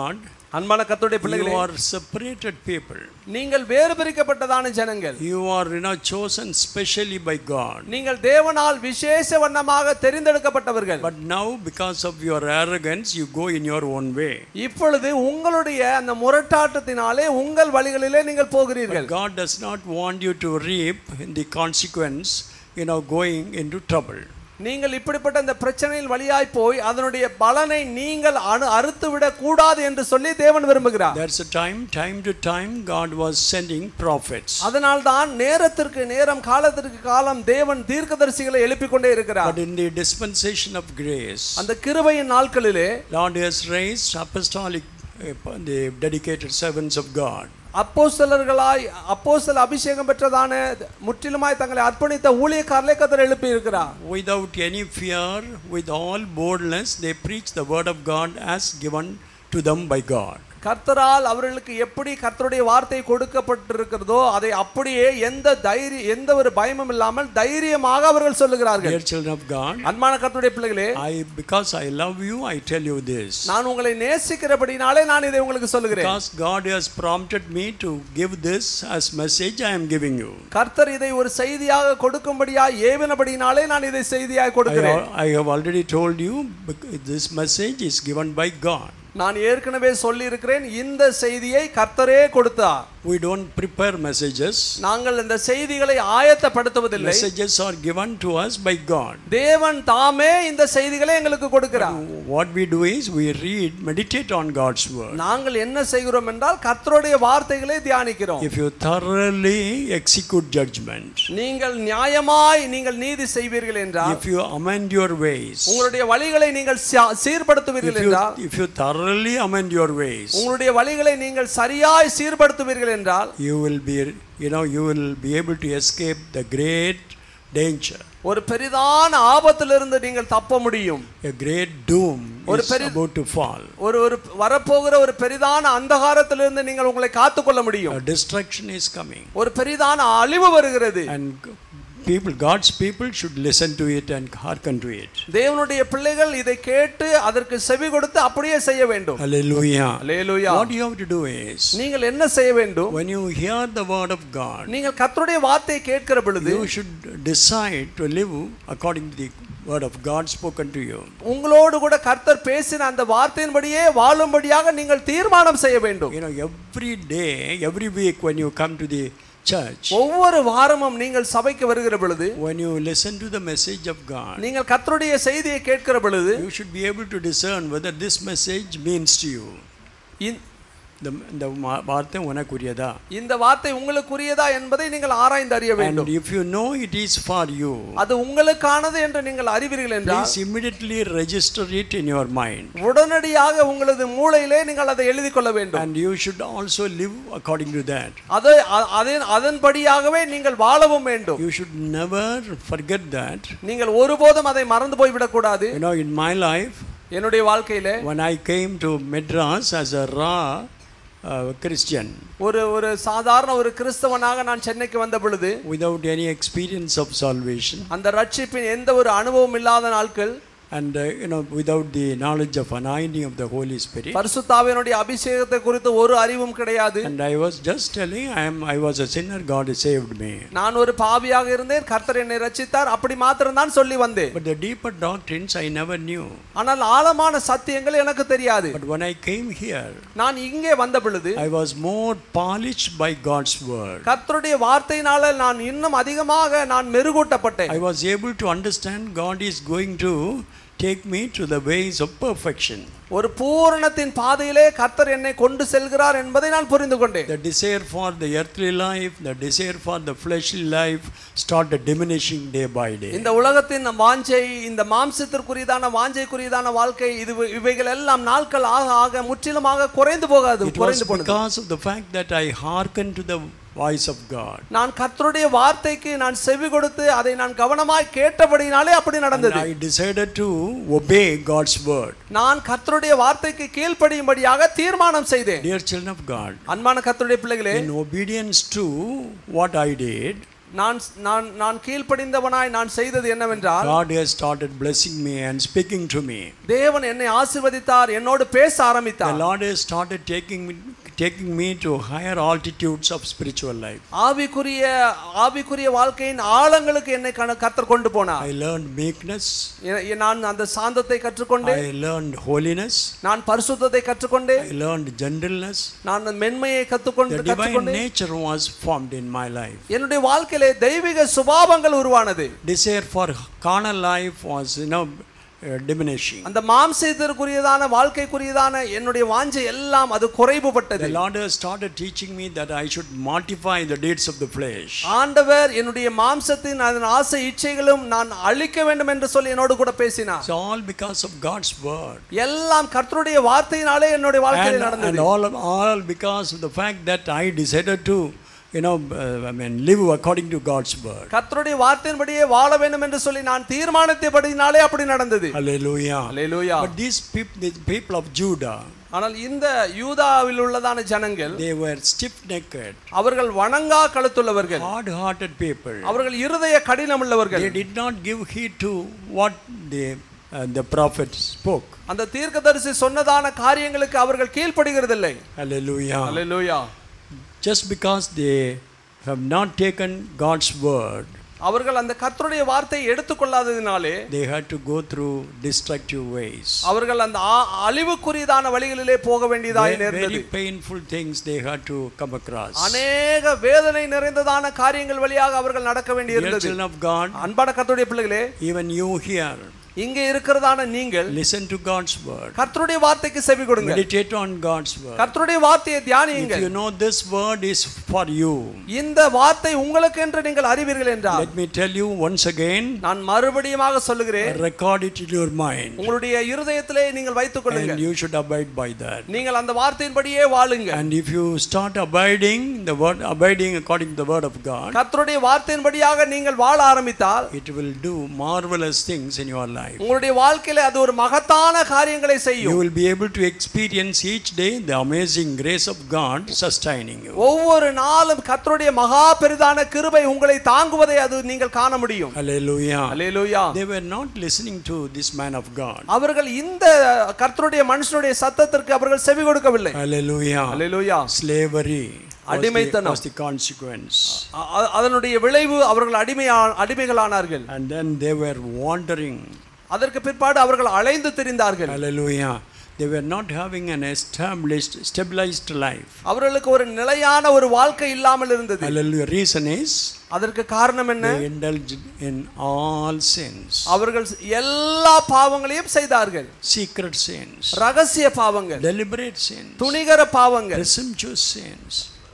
Speaker 3: அன்பான கர்த்தருடைய
Speaker 2: You
Speaker 3: பிள்ளைகளே
Speaker 2: are separated people.
Speaker 3: நீங்கள் வேறு பிரிக்கப்பட்டதான ஜனங்கள்
Speaker 2: You are you know, chosen specially by God.
Speaker 3: நீங்கள் தேவனால் விசேஷ வண்ணமாக தெரிந்தெடுக்கப்பட்டவர்கள்
Speaker 2: But now, because of your arrogance, you go in your own way.
Speaker 3: இப்பொழுது உங்களுடைய அந்த முரட்டாட்டத்தினாலே உங்கள் வழிகளிலே நீங்கள் போகிறீர்கள்
Speaker 2: God does not want you to reap in the consequence, you know, going into trouble.
Speaker 3: நீங்கள் இப்படிப்பட்ட இந்த பிரச்சனையில் வழியாய் போய் அதனுடைய பலனை நீங்கள் அணு அறுத்து விடக் கூடாது என்று சொல்லி தேவன் விரும்புகிறார்
Speaker 2: There's a time, time to time, God was sending prophets.
Speaker 3: அதனால்தான் நேரத்திற்கு நேரம் காலத்திற்கு காலம் தேவன் தீர்க்கதரிசிகளை எழுப்பிக் கொண்டே இருக்கிறார்
Speaker 2: But in the dispensation of grace,
Speaker 3: அந்த கிருபையின் நாட்களிலே
Speaker 2: Lord has raised apostolic, uh, the dedicated servants of God.
Speaker 3: அப்போஸ்தலர்களாய் அப்போஸ்தல அபிஷேகம் பெற்றதான முற்றிலுமாய் தங்களை அர்ப்பணித்த ஊழியக்காரரை கத்தர் எழுப்பி இருக்கிறார்
Speaker 2: Without any fear, with all boldness, they preach the word of God as given to them by God.
Speaker 3: கர்த்தரால் அவர்களுக்கு எப்படி கர்த்தருடைய வார்த்தை கொடுக்கப்பட்டிருக்கிறதோ அதை அப்படியே எந்த தைரிய எந்த ஒரு பயமும் இல்லாமல் தைரியமாக அவர்கள் சொல்லுகிறார்கள்
Speaker 2: Dear children of God,
Speaker 3: அன்பான கர்த்தருடைய பிள்ளைகளே
Speaker 2: I because I love you, I tell you this.
Speaker 3: நான் உங்களை நேசிக்கிறபடினாலே நான் இதை உங்களுக்கு சொல்லுகிறேன்
Speaker 2: Because God has prompted me to give this as message I am giving you.
Speaker 3: கர்த்தர் இதை ஒரு செய்தியாக கொடுக்கும்படியாய் ஏவினபடினாலே நான் இதை செய்தியாய்
Speaker 2: I,
Speaker 3: கொடுக்கிறேன்
Speaker 2: al- I have already told you bec- this message is given by God.
Speaker 3: நான் ஏற்கனவே சொல்லி இருக்கிறேன் இந்த செய்தியை கர்த்தரே கொடுத்தார்
Speaker 2: We don't prepare messages.
Speaker 3: நாங்கள் இந்த செய்திகளை ஆயத்தப்படுத்துவதில்லை
Speaker 2: Messages are given to us by God.
Speaker 3: தேவன் தாமே இந்த செய்திகளை எங்களுக்கு கொடுக்கிறார்
Speaker 2: What we do is we read, meditate on God's word.
Speaker 3: நாங்கள் என்ன செய்கிறோம் என்றால் கர்த்தருடைய வார்த்தைகளை தியானிக்கிறோம்
Speaker 2: If you thoroughly execute judgment,
Speaker 3: நீங்கள் நியாயமாய் நீங்கள் நீதி செய்வீர்கள் என்றால்
Speaker 2: if you amend your ways,
Speaker 3: உங்களுடைய வழிகளை நீங்கள் சா- சீர்படுத்துவீர்கள்
Speaker 2: if you,
Speaker 3: என்றால்
Speaker 2: if you thoroughly amend your ways,
Speaker 3: உங்களுடைய வழிகளை நீங்கள் சரியாய் சீர்படுத்துவீர்கள் என்றால்
Speaker 2: you will be, you know, you will be able to escape the great danger.
Speaker 3: ஒரு பெரிதான ஆபத்திலிருந்து நீங்கள் தப்ப முடியும்
Speaker 2: A great doom
Speaker 3: ஒரு
Speaker 2: is
Speaker 3: பெரிய-
Speaker 2: about to fall.
Speaker 3: ஒரு ஒரு வரப்போகிற ஒரு பெரிதான அந்தகாரத்திலிருந்து நீங்கள் உங்களை காத்துக்கொள்ள முடியும்
Speaker 2: A destruction is coming.
Speaker 3: ஒரு பெரிதான அழிவு வருகிறது
Speaker 2: And people, God's people should listen to it and hearken to it.
Speaker 3: தேவனுடைய பிள்ளைகள் இதை கேட்டு அதற்கு செவி கொடுத்து அப்படியே செய்ய வேண்டும்
Speaker 2: Hallelujah.
Speaker 3: Hallelujah
Speaker 2: What you have to do is,
Speaker 3: நீங்கள் என்ன செய்ய வேண்டும்
Speaker 2: when you hear the word of God,
Speaker 3: நீங்கள் கர்த்தருடைய வார்த்தையை கேட்கிற பொழுது
Speaker 2: you should decide to live according to the word of God spoken to you.
Speaker 3: உங்களோடு கூட கர்த்தர் பேசின அந்த வார்த்தையின்படியே வாழும்படியாக நீங்கள் தீர்மானம் செய்ய வேண்டும்
Speaker 2: You know, every day, every week when you come to the church,
Speaker 3: ஒவ்வொரு வாரமும் நீங்கள் சபைக்கு வருகிற பொழுது
Speaker 2: when you listen to the message of God,
Speaker 3: நீங்கள் கர்த்தருடைய செய்தியை கேட்கிற பொழுது
Speaker 2: you should be able to discern whether this message means to you.
Speaker 3: இந்த-
Speaker 2: இந்த இந்த மா- வார்த்தை உனக்குரியதா
Speaker 3: இந்த வார்த்தை உங்களுக்குரியதா என்பதை நீங்கள் ஆராய்ந்து அறிய
Speaker 2: and
Speaker 3: வேண்டும்
Speaker 2: if you know it is for you
Speaker 3: அது உங்களுக்கானது என்று நீங்கள் அறிவீர்கள் என்றால்
Speaker 2: please immediately register it in your mind
Speaker 3: உடனடியாக உங்களது மூளையிலே நீங்கள் அதை எழுதி கொள்ள வேண்டும்
Speaker 2: and you should also live according to that
Speaker 3: அதை அ- அதன் அதன்படியாகவே நீங்கள் வாழவும் வேண்டும்
Speaker 2: you should never forget that
Speaker 3: நீங்கள் ஒருபோதும் அதை மறந்து போய்விடக் கூடாது
Speaker 2: you know in my life
Speaker 3: என்னுடைய வாழ்க்கையிலே
Speaker 2: when i came to madras as a raw uh, christian
Speaker 3: ஒரு ஒரு சாதாரண ஒரு கிறிஸ்தவனாக நான் சென்னைக்கு வந்த பொழுது
Speaker 2: without any experience of salvation
Speaker 3: அந்த ரட்சிப்பின் எந்த ஒரு அனுபவம் இல்லாத நாட்கள்
Speaker 2: and uh, you know without the knowledge of anointing of the holy spirit
Speaker 3: பரிசுத்தாவினுடைய அபிஷேகத்தை குறித்து ஒரு அறிவும் கிடையாது
Speaker 2: and i was just telling i am i was a sinner god has saved me
Speaker 3: நான் ஒரு பாவியாக இருந்தேன் கர்த்தர் என்னை ரட்சித்தார் அப்படி மாத்திரம் தான் சொல்லி வந்தேன்
Speaker 2: but the deeper doctrines i never knew
Speaker 3: ஆனால் ஆழமான சத்தியங்கள் எனக்கு தெரியாது
Speaker 2: but when i came here
Speaker 3: நான் இங்கே வந்த பொழுது
Speaker 2: i was more polished by god's word
Speaker 3: கர்த்தருடைய வார்த்தையினால நான் இன்னும் அதிகமாக நான் மெருகூட்டப்பட்டேன்
Speaker 2: i was able to understand god is going to take me to the ways of perfection
Speaker 3: ஒரு பூரணத்தின் பாதையிலே கர்த்தர் என்னை கொண்டு செல்கிறார் என்பதை நான் புரிந்து கொண்டேன்
Speaker 2: the desire for the earthly life the desire for the fleshly life started diminishing day by day
Speaker 3: இந்த உலகத்தின் வாஞ்சை இந்த மாம்சத்திற்குரியதான வாஞ்சைக்குரியதான வாழ்க்கை இது இவைகள் எல்லாம் நாட்கள் ஆக ஆக முற்றிலுமாக குறைந்து போகாது
Speaker 2: it was
Speaker 3: குறைந்து போனது
Speaker 2: because of the fact that i hearkened to the voice of god
Speaker 3: நான் கர்த்தருடைய வார்த்தைக்கு நான் செவி கொடுத்து அதை நான் கவனமாய் கேட்டபடினாலே அப்படி
Speaker 2: and
Speaker 3: நடந்தது
Speaker 2: i decided to obey god's word
Speaker 3: நான் கர்த்தருடைய வார்த்தைக்கு கீழ்ப்படியும்படியாக தீர்மானம் செய்தேன்
Speaker 2: dear children of god
Speaker 3: அன்பான கர்த்தருடைய பிள்ளைகளே
Speaker 2: in obedience to what i did
Speaker 3: நான் நான் நான் கீழ்ப்படிந்தவனாய் நான் செய்தது என்னவென்றால்
Speaker 2: God has started blessing me and speaking to me.
Speaker 3: தேவன் என்னை ஆசீர்வதித்தார் என்னோடு பேச
Speaker 2: The
Speaker 3: ஆரம்பித்தார்
Speaker 2: Lord has started taking me, taking me to higher altitudes of spiritual life.
Speaker 3: ஆவிக்குரிய ஆவிக்குரிய வாழ்க்கையின் ஆழங்களுக்கு என்னை கண- கர்த்தர் கொண்டு போனார்
Speaker 2: I learned meekness.
Speaker 3: எ- எ- நான் அந்த சாந்தத்தை கற்றுக்கொண்டேன்
Speaker 2: I learned holiness.
Speaker 3: நான் பரிசுத்தத்தை கற்றுக்கொண்டேன்
Speaker 2: I learned gentleness.
Speaker 3: நான் அந்த மென்மையை கற்றுக்கொண்டு
Speaker 2: The divine
Speaker 3: கற்றுக்கொண்டேன்
Speaker 2: nature was formed in my life.
Speaker 3: என்னுடைய வாழ்க்கையிலே தெய்வீக சுபாவங்கள் உருவானது
Speaker 2: Desire for carnal life was, you know, uh, diminishing.
Speaker 3: அந்த மாம்சத்திற்குரியதான வாழ்க்கைக்குரியதான என்னுடைய வாஞ்சை எல்லாம் அது குறைவுபட்டது
Speaker 2: The Lord has started teaching me that I should mortify the deeds of the flesh.
Speaker 3: ஆண்டவர் என்னுடைய மாம்சத்தின் அதன் ஆசை இச்சைகளும் நான் அழிக்க வேண்டும் என்று சொல்லி என்னோடு கூட பேசினார்
Speaker 2: It's all because of God's word.
Speaker 3: எல்லாம் கர்த்தருடைய வார்த்தையினாலே என்னுடைய வாழ்க்கையில்
Speaker 2: And, and
Speaker 3: நடந்தது
Speaker 2: all, all because of the fact that I decided to, you know, uh, I mean, live according to God's word.
Speaker 3: கர்த்தருடைய வார்த்தையின்படியே வாழ வேண்டும் என்று சொல்லி நான் தீர்மானித்தபடினாலே அப்படி நடந்தது
Speaker 2: Hallelujah.
Speaker 3: Hallelujah
Speaker 2: But these people, the people of Judah,
Speaker 3: ஆனால் இந்த யூதாவில் உள்ளதான ஜனங்கள்
Speaker 2: they were stiff-necked,
Speaker 3: அவர்கள் வணங்கா கழுத்துள்ளவர்கள்
Speaker 2: hard-hearted people.
Speaker 3: அவர்கள் இருதய கடினம் உள்ளவர்கள்
Speaker 2: They did not give heed to what the, uh, the prophet spoke.
Speaker 3: அந்த தீர்க்கதரிசி சொன்னதான காரியங்களுக்கு அவர்கள் கீழ்ப்படுகிறதில்லை
Speaker 2: Hallelujah.
Speaker 3: Hallelujah
Speaker 2: Just because they have not taken God's word,
Speaker 3: அவர்கள் அந்த கர்த்தருடைய வார்த்தையை எடுத்துக்கொள்ளாததினாலே
Speaker 2: they had to go through destructive ways.
Speaker 3: அவர்கள் அந்த ஆ- அழிவுக்குரியதான வழிகளிலே போக வேண்டியதாய்
Speaker 2: Very,
Speaker 3: நேர்ந்தது
Speaker 2: very painful things they had to come across.
Speaker 3: அநேக வேதனை நிறைந்ததான காரியங்கள் வழியாக அவர்கள் நடக்க
Speaker 2: Dear
Speaker 3: வேண்டியிருந்தது
Speaker 2: children of God,
Speaker 3: அன்பான கர்த்தருடைய பிள்ளைகளே
Speaker 2: even you here,
Speaker 3: இங்கே இருக்கிறதான நீங்கள்
Speaker 2: listen to God's word.
Speaker 3: கர்த்தருடைய வார்த்தைக்கு செவி கொடுங்க
Speaker 2: Meditate on God's word.
Speaker 3: கர்த்தருடைய வார்த்தையை
Speaker 2: If
Speaker 3: தியானியுங்கள்
Speaker 2: you know this word is for you,
Speaker 3: இந்த வார்த்தை உங்களுக்கு என்று நீங்கள் அறிவீர்கள் என்றால்
Speaker 2: let me tell you once again,
Speaker 3: நான் மறுபடியுமாக சொல்லுகிறேன்
Speaker 2: record it in your mind.
Speaker 3: உங்களுடைய இருதயத்திலே நீங்கள் வைத்துக்
Speaker 2: And
Speaker 3: கொள்ளுங்கள்
Speaker 2: you should abide by that.
Speaker 3: நீங்கள் அந்த வார்த்தையின்படியே வாழுங்க
Speaker 2: And if you start abiding the word, abiding according to the word of God,
Speaker 3: கர்த்தருடைய வார்த்தையின்படியாக நீங்கள் வாழ ஆரம்பித்தால்
Speaker 2: it will do marvelous things in your life.
Speaker 3: உங்களுடைய வாழ்க்கையில அது ஒரு மகத்தான காரியங்களை
Speaker 2: You
Speaker 3: செய்யும்
Speaker 2: will be able to experience each day the amazing grace of God sustaining you.
Speaker 3: ஒவ்வொரு நாளும் கர்த்தருடைய மகா பெரிதான கிருபை உங்களை தாங்குவதை அது நீங்கள் காண முடியும்
Speaker 2: Hallelujah.
Speaker 3: Hallelujah
Speaker 2: They were not listening to this man of God.
Speaker 3: அவர்கள் இந்த கர்த்தருடைய மனுஷனுடைய சத்தத்திற்கு அவர்கள் செவி கொடுக்கவில்லை
Speaker 2: Hallelujah.
Speaker 3: Hallelujah
Speaker 2: Slavery was the,
Speaker 3: அடிமைத்தனம்.
Speaker 2: was the consequence.
Speaker 3: அ- அ- அதனுடைய விளைவு அவர்கள் அடிமையா அடிமைகளானார்கள்
Speaker 2: And then they were wandering.
Speaker 3: அதற்கு பிற்பாடு அவர்கள் அலைந்து திரிந்தார்கள்
Speaker 2: Hallelujah. They were not having an established, stabilized life.
Speaker 3: அவர்களுக்கு ஒரு நிலையான ஒரு வாழ்க்கை இல்லாமல் இருந்தது
Speaker 2: Hallelujah. Reason is
Speaker 3: அதற்கு காரணம் என்ன
Speaker 2: they indulged in all sins,
Speaker 3: அவர்கள் எல்லா பாவங்களையும் செய்தார்கள்
Speaker 2: secret sins,
Speaker 3: ரகசிய பாவங்கள்
Speaker 2: deliberate sins,
Speaker 3: துணிகர பாவங்கள்
Speaker 2: presumptuous sins.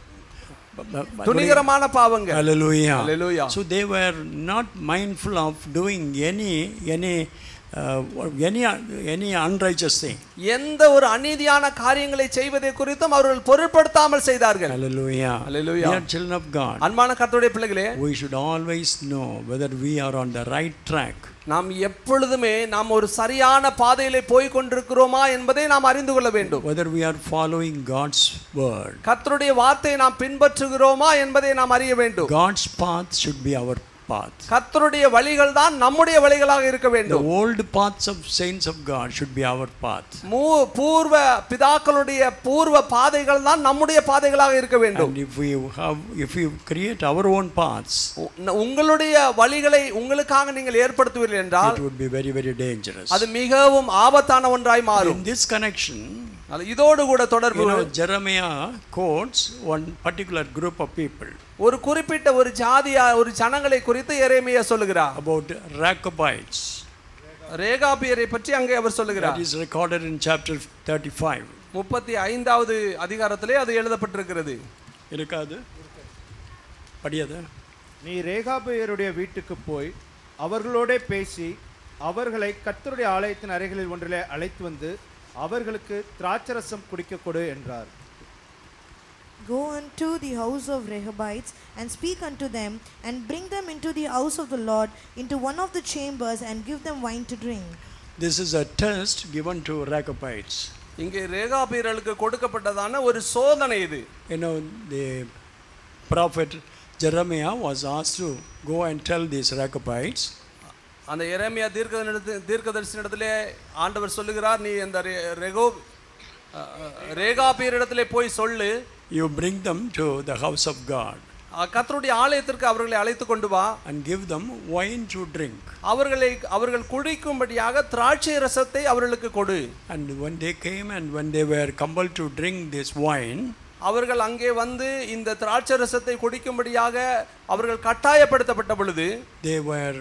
Speaker 2: But- but- but-
Speaker 3: துணிகரமான பாவங்கள்
Speaker 2: Hallelujah.
Speaker 3: Hallelujah.
Speaker 2: So they were not mindful of doing any any uh, any any unrighteous thing.
Speaker 3: எந்த ஒரு அநீதியான காரியங்களை செய்வதை குறித்தும் அவர்கள் பொருட்படுத்தாமல் செய்தார்கள்
Speaker 2: Hallelujah.
Speaker 3: Hallelujah.
Speaker 2: Dear children of God,
Speaker 3: அன்பான கர்த்தருடைய பிள்ளைகளே
Speaker 2: we should always know whether we are on the right track.
Speaker 3: நாம் எப்பொழுதுமே நாம் ஒரு சரியான பாதையிலே போய் கொண்டிருக்கிறோமா என்பதை நாம் அறிந்து கொள்ள வேண்டும்
Speaker 2: Whether we are following God's word.
Speaker 3: கர்த்தருடைய வார்த்தையை நாம் பின்பற்றுகிறோமா என்பதை நாம் அறிய வேண்டும்
Speaker 2: God's path should be our path.
Speaker 3: கர்த்தருடைய வழிகள் தான் நம்முடைய வழிகளாக இருக்க
Speaker 2: The
Speaker 3: வேண்டும்
Speaker 2: old paths of saints of God should be our path.
Speaker 3: மூ பூர்வ பிதாக்களுடைய பூர்வ பாதைகள் தான் நம்முடைய பாதைகளாக இருக்க வேண்டும்
Speaker 2: And if we have, if we create our own paths,
Speaker 3: உ- உங்களுடைய வழிகளை உங்களுக்காக நீங்கள் ஏற்படுத்துவீர்கள் என்றால்
Speaker 2: it would be very, very dangerous.
Speaker 3: அது மிகவும் ஆபத்தான ஒன்றாய் மாறும்
Speaker 2: In this connection,
Speaker 3: அது இதோடு கூட தொடர்பு
Speaker 2: you know, Jeremiah quotes one particular group of people
Speaker 3: ஒரு குறிப்பிட்ட ஒரு ஜாதியா ஒரு ஜனங்களை குறித்து எரேமியா சொல்லுகிறார்
Speaker 2: about Rechabites.
Speaker 3: ரேகாபியரை பற்றி அங்கே அவர்
Speaker 2: That
Speaker 3: சொல்லுகிறார்
Speaker 2: is recorded in chapter 35.
Speaker 3: முப்பத்தி ஐந்தாவது அதிகாரத்திலே அது எழுதப்பட்டிருக்கிறது
Speaker 2: இருக்காது படியாது
Speaker 4: நீ ரேகாபையருடைய வீட்டுக்கு போய் அவர்களோடே பேசி அவர்களை கர்த்தருடைய ஆலயத்தின் அறைகளில் ஒன்றிலே அழைத்து வந்து அவர்களுக்கு திராட்சரசம் குடிக்க கொடு என்றார்
Speaker 5: Go unto the house of Rehobites and speak unto them, and bring them into the house of the Lord, into one of the chambers, and give them wine to drink.
Speaker 2: This is a test given to Rechabites.
Speaker 3: இங்கே ரேகாபியர்களுக்கு கொடுக்கப்பட்டதான ஒரு சோதனை இது
Speaker 2: You know, the prophet Jeremiah was asked to go and tell these Rechabites,
Speaker 3: அந்த எரேமியா தீர்க்கதரிசி தீர்க்கதரிசனிடத்திலே ஆண்டவர் சொல்லுகிறார் நீ அந்த ரெ- ரெகோ ரேகாபியரிடத்திலே போய் சொல்லு
Speaker 2: you bring them to the house of God
Speaker 3: அஹ், கர்த்தருடைய ஆலயத்திற்கு அவர்களை அழைத்து கொண்டு வா
Speaker 2: and give them wine to drink.
Speaker 3: அவர்களை அவர்கள் குடிக்கும்படியாக திராட்சை ரசத்தை அவர்களுக்கு கொடு
Speaker 2: And when they came and when they were compelled to drink this wine,
Speaker 3: அவர்கள் அங்கே வந்து இந்த திராட்சை ரசத்தை குடிக்கும்படியாக அவர்கள் கட்டாயப்படுத்தப்பட்ட பொழுது
Speaker 2: they were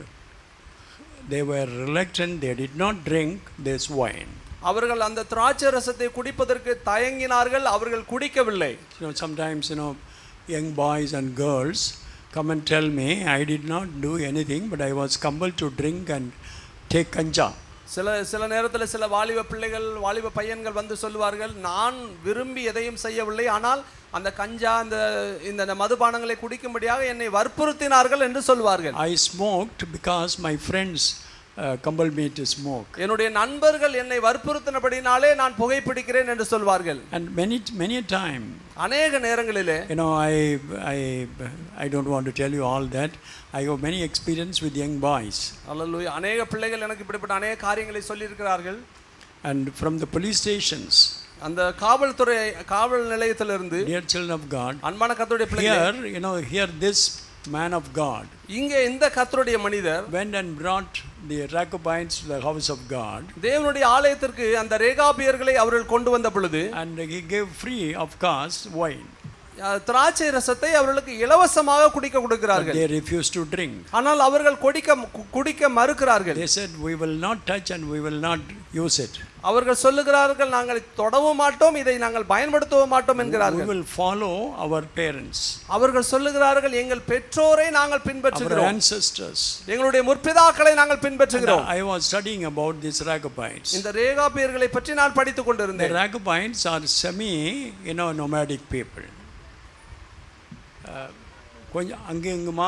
Speaker 2: they were reluctant they did not drink this wine
Speaker 3: அவர்கள் அந்த திராட்சை ரசத்தை குடிப்பதற்கு தயங்கினார்கள் அவர்கள் குடிக்கவில்லை
Speaker 2: you know sometimes you know young boys and girls come and tell me i did not do anything but i was compelled to drink and take kanja
Speaker 3: சில சில நேரத்தில் சில வாலிப பிள்ளைகள் வாலிப பையன்கள் வந்து சொல்லுவார்கள் நான் விரும்பி எதையும் செய்யவில்லை ஆனால் அந்த கஞ்சா அந்த இந்த மதுபானங்களை குடிக்கும்படியாக என்னை வற்புறுத்தினார்கள் என்று சொல்வார்கள்
Speaker 2: i smoked because my friends uh, compelled me to smoke
Speaker 3: என்னுடைய நண்பர்கள் என்னை வற்புறுத்தினபடினாலே நான் புகைப்பிடிக்கிறேன் என்று சொல்வார்கள்
Speaker 2: and many many a time
Speaker 3: அநேக நேரங்களிலே
Speaker 2: you know i i i don't want to tell you all that i have many experience with young boys
Speaker 3: அல்லேலூயா அநேக பிள்ளைகள் எனக்கு இப்படிப்பட்ட அநேக காரியங்களை சொல்லியிருக்கிறார்கள்
Speaker 2: and from the police stations
Speaker 3: அந்த காவல்துறை காவல் நிலையத்திலிருந்து
Speaker 2: dear children of god
Speaker 3: அன்பான கர்த்தருடைய பிள்ளைகள்
Speaker 2: here you know here this man of god
Speaker 3: இங்கே இந்த கர்த்தருடைய மனிதர்
Speaker 2: went and brought the Rechabites to the house of God
Speaker 3: தேவனுடைய ஆலயத்திற்கு அந்த ரேகாபியர்களை அவர்கள் கொண்டு வந்த பொழுது
Speaker 2: and he gave free of cost wine.
Speaker 3: அஹ், திராட்சை ரசத்தை அவர்களுக்கு இலவசமாக குடிக்க
Speaker 2: But
Speaker 3: கொடுக்கிறார்கள்
Speaker 2: they refused to drink.
Speaker 3: ஆனால் அவர்கள் குடிக்க கு- குடிக்க மறுக்கிறார்கள்
Speaker 2: They said, We will not touch and we will not use it.
Speaker 3: அவர்கள் சொல்லுகிறார்கள் நாங்கள் தொடவும் மாட்டோம் இதை நாங்கள் பயன்படுத்தவும் மாட்டோம்
Speaker 2: We
Speaker 3: என்கிறார்கள்
Speaker 2: will follow our parents,
Speaker 3: அவர்கள் சொல்லுகிறார்கள் எங்கள் பெற்றோரை நாங்கள்
Speaker 2: our
Speaker 3: பின்பற்றுகிறோம்
Speaker 2: ancestors.
Speaker 3: எங்களுடைய முற்பிதாக்களை நாங்கள்
Speaker 2: And
Speaker 3: பின்பற்றுகிறோம்
Speaker 2: I was studying about these Rechabites.
Speaker 3: இந்த ரேகாபியர்களை பற்றி நான் படித்துக்
Speaker 2: The
Speaker 3: கொண்டிருந்தேன்
Speaker 2: Rechabites are semi, you know, nomadic people. Uh, கொஞ்சம் அங்கே இங்குமா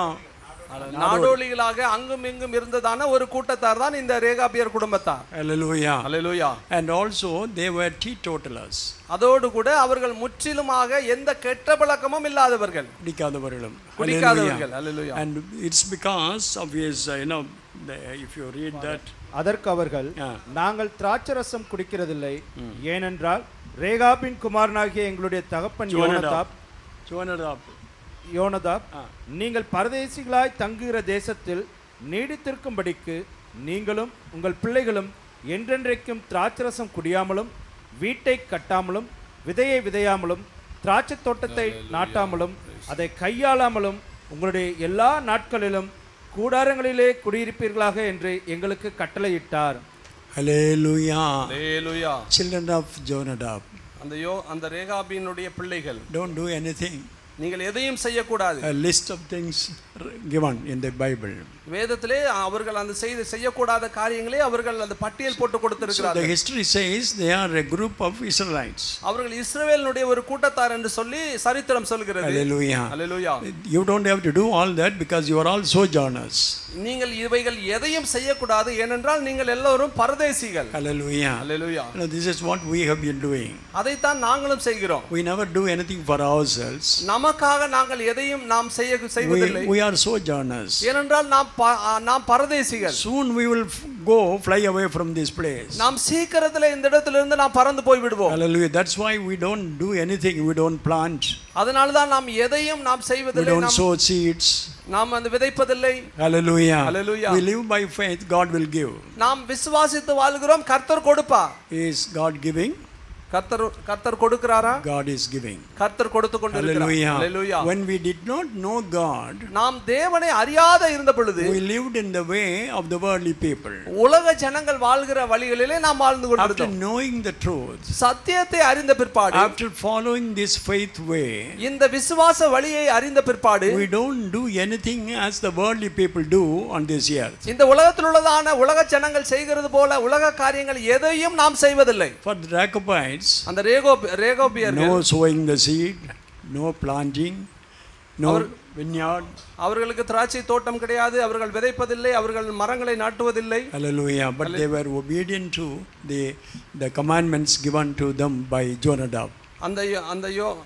Speaker 3: நாடோழிகளாக அங்கும் இங்கும் இருந்ததான ஒரு கூட்டத்தார் தான் இந்த ரேகாபியர் குடும்பத்தார்
Speaker 2: Hallelujah.
Speaker 3: Hallelujah
Speaker 2: And also they were teetotalers.
Speaker 3: அதோடு கூட அவர்கள் முற்றிலுமாக எந்த கெட்ட பழக்கமும் இல்லாதவர்கள்
Speaker 2: குடிக்காதவர்களும்
Speaker 3: குடிக்காதவர்கள்
Speaker 2: Hallelujah.
Speaker 3: Hallelujah
Speaker 2: And it's because of his, uh, you know, the, if you read that,
Speaker 4: அதற்கு அவர்கள்
Speaker 2: ஆ.
Speaker 4: நாங்கள் திராட்சரசம் குடிக்கிறதில்லை ஏனென்றால் ரேகாபின் குமாரனாகிய எங்களுடைய தகப்பன் யோனதாப்
Speaker 2: Jonadab,
Speaker 4: யோனதாப்
Speaker 2: ஆ.
Speaker 4: நீங்கள் பரதேசிகளாய் தங்குகிற தேசத்தில் நீடித்திருக்கும்படிக்கு நீங்களும் உங்கள் பிள்ளைகளும் என்றென்றைக்கும் திராட்சரசம் குடியாமலும் வீட்டை கட்டாமலும் விதையை விதையாமலும் திராட்சை தோட்டத்தை நாட்டாமலும் அதை கையாளாமலும் உங்களுடைய எல்லா நாட்களிலும் கூடாரங்களிலே குடியிருப்பீர்களாக என்று எங்களுக்கு கட்டளையிட்டார்
Speaker 2: Hallelujah.
Speaker 3: Hallelujah
Speaker 2: Children of Jonadab,
Speaker 3: அந்த யோ அந்த ரேகாபியினுடைய பிள்ளைகள்
Speaker 2: don't do anything.
Speaker 3: நீங்கள் எதையும் செய்யக்கூடாது
Speaker 2: A list of things given in the Bible.
Speaker 3: வேதத்திலே அவர்கள் அந்த செய்து செய்யக்கூடாத காரியங்களே அவர்கள் அந்த பட்டியல் போட்டு
Speaker 2: So the
Speaker 3: கொடுத்திருக்கிறார்கள்
Speaker 2: history says they are a group of Israelites.
Speaker 3: அவர்கள் இஸ்ரவேலினுடைய ஒரு கூட்டத்தார் என்று சொல்லி சரித்திரம் சொல்கிறது
Speaker 2: Hallelujah.
Speaker 3: Hallelujah
Speaker 2: You don't have to do all that because you are all sojourners.
Speaker 3: நீங்கள் இவைகள் எதையும் செய்யக்கூடாது ஏனென்றால் நீங்கள் எல்லோரும் பரதேசிகள்
Speaker 2: Hallelujah.
Speaker 3: Hallelujah
Speaker 2: You know, this is what we have been doing.
Speaker 3: அதைத்தான் நாங்களும் செய்கிறோம்
Speaker 2: We never do anything for ourselves.
Speaker 3: நமக்காக நாங்கள் எதையும் நாம் செய்ய செய்வதில்லை
Speaker 2: We, we are sojourners.
Speaker 3: ஏனென்றால் நாம் ப- ஆ, நாம் பரதேசிகள்
Speaker 2: Soon we will f- go fly away from this place.
Speaker 3: நாம் சீக்கிரத்தில் இந்த இடத்திலிருந்து நாம் பறந்து போய் விடுவோம்
Speaker 2: Hallelujah. That's why we don't do anything. We don't plant.
Speaker 3: அதனால தான் நாம் எதையும் நாம்
Speaker 2: We
Speaker 3: செய்வதில்லை
Speaker 2: don't
Speaker 3: நாம்
Speaker 2: sow seeds.
Speaker 3: நாம் அந்த விதைப்பதில்லை
Speaker 2: Hallelujah.
Speaker 3: Hallelujah.
Speaker 2: We live by faith. God will give.
Speaker 3: நாம் விசுவாசித்து வாழ்கிறோம் கர்த்தர் கொடுப்பா
Speaker 2: Is God giving?
Speaker 3: கர்த்தர் கர்த்தர் கொடுக்கிறாரா
Speaker 2: God is giving.
Speaker 3: கர்த்தர் கொடுத்து
Speaker 2: Hallelujah.
Speaker 3: கொண்டிருக்கிறார்
Speaker 2: When we did not know God,
Speaker 3: நாம் தேவனை அறியாத இருந்த பொழுது
Speaker 2: we lived in the way of the worldly people.
Speaker 3: உலக ஜனங்கள் வாழ்கிற வழிகளிலே நாம் வாழ்ந்து
Speaker 2: After
Speaker 3: கொண்டிருந்தோம்
Speaker 2: knowing the truth,
Speaker 3: சத்தியத்தை அறிந்த பிற்பாடு
Speaker 2: after following this faith way,
Speaker 3: இந்த விசுவாச வழியை அறிந்த பிற்பாடு
Speaker 2: we don't do anything as the worldly people do on this earth.
Speaker 3: இந்த உலகத்தில் உள்ளதான உலக ஜனங்கள் செய்கிறது போல உலக காரியங்கள் எதையும் நாம் செய்வதில்லை
Speaker 2: For the Rechabites,
Speaker 3: அந்த ரேகோ ரேகோபியர்கள்
Speaker 2: no sowing the seed, no planting, no
Speaker 3: Our-
Speaker 2: vineyard.
Speaker 3: அவர்களுக்கு திராட்சை தோட்டம் கிடையாது அவர்கள் விதைப்பதில்லை அவர்கள் மரங்களை நாட்டுவதில்லை
Speaker 2: Hallelujah. But they were obedient to the, the commandments given to them by Jonadab.
Speaker 3: அந்த யோ- அந்த யோ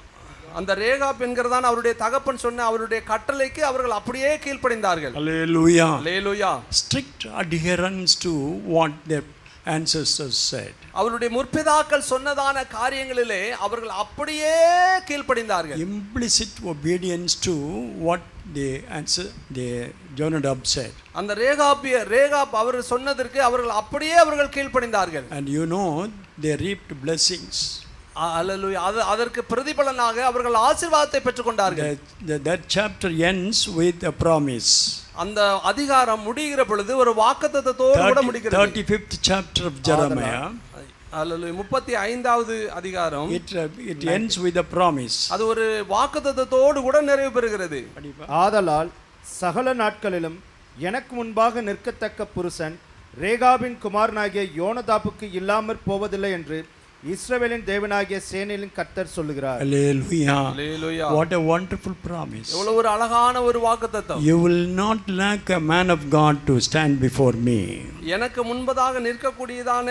Speaker 3: அந்த ரேகாப் என்கிறதான அவருடைய தகப்பன் சொன்ன அவருடைய கட்டளைக்கு அவர்கள் அப்படியே கீழ்ப்படிந்தார்கள்
Speaker 2: Hallelujah.
Speaker 3: Hallelujah
Speaker 2: Strict adherence to what their ancestors said.
Speaker 3: அவருடைய முற்பிதாக்கள் சொன்னதான காரியங்களிலே அவர்கள் அப்படியே கீழ்ப்படிந்தார்கள்
Speaker 2: Implicit obedience to what the answer the Jonadab said.
Speaker 3: அந்த ரேகாப்பிய ரேகாப் அவர் சொன்னதற்கு அவர்கள் அப்படியே அவர்கள் கீழ்ப்படிந்தார்கள்
Speaker 2: And you know they reaped blessings.
Speaker 3: அல்லேலூயா அது அதற்கு பிரதிபலனாக அவர்கள் ஆசீர்வாதத்தை பெற்றுக்கொண்டார்கள்
Speaker 2: That, that, that chapter ends with a promise.
Speaker 3: அந்த அதிகாரம் முடிகிற பொழுது ஒரு வாக்குத்தத்தத்தோடு கூட
Speaker 2: 30,
Speaker 3: முடிகிறது
Speaker 2: 35th chapter of Jeremiah.
Speaker 3: அல்லேலூயா முப்பத்தி ஐந்தாவது அதிகாரம்
Speaker 2: It, uh, it ends with a promise.
Speaker 3: அது ஒரு வாக்குத்தத்தத்தோடு கூட நிறைவு பெறுகிறது
Speaker 4: ஆதலால் சகல நாட்களிலும் எனக்கு முன்பாக நிற்கத்தக்க புருஷன் ரேகாபின் குமாரனாகிய யோனதாப்புக்கு இல்லாமற் போவதில்லை என்று இஸ்ரவேலின் தேவனாகிய சேனையின் கர்த்தர் சொல்லுகிறார்
Speaker 2: Hallelujah.
Speaker 3: Hallelujah
Speaker 2: What a wonderful promise.
Speaker 3: எவ்வளவு ஒரு அழகான ஒரு வாக்குத்தத்தம்
Speaker 2: You will not lack a man of God to stand before me.
Speaker 3: எனக்கு முன்பதாக நிற்கக்கூடியதான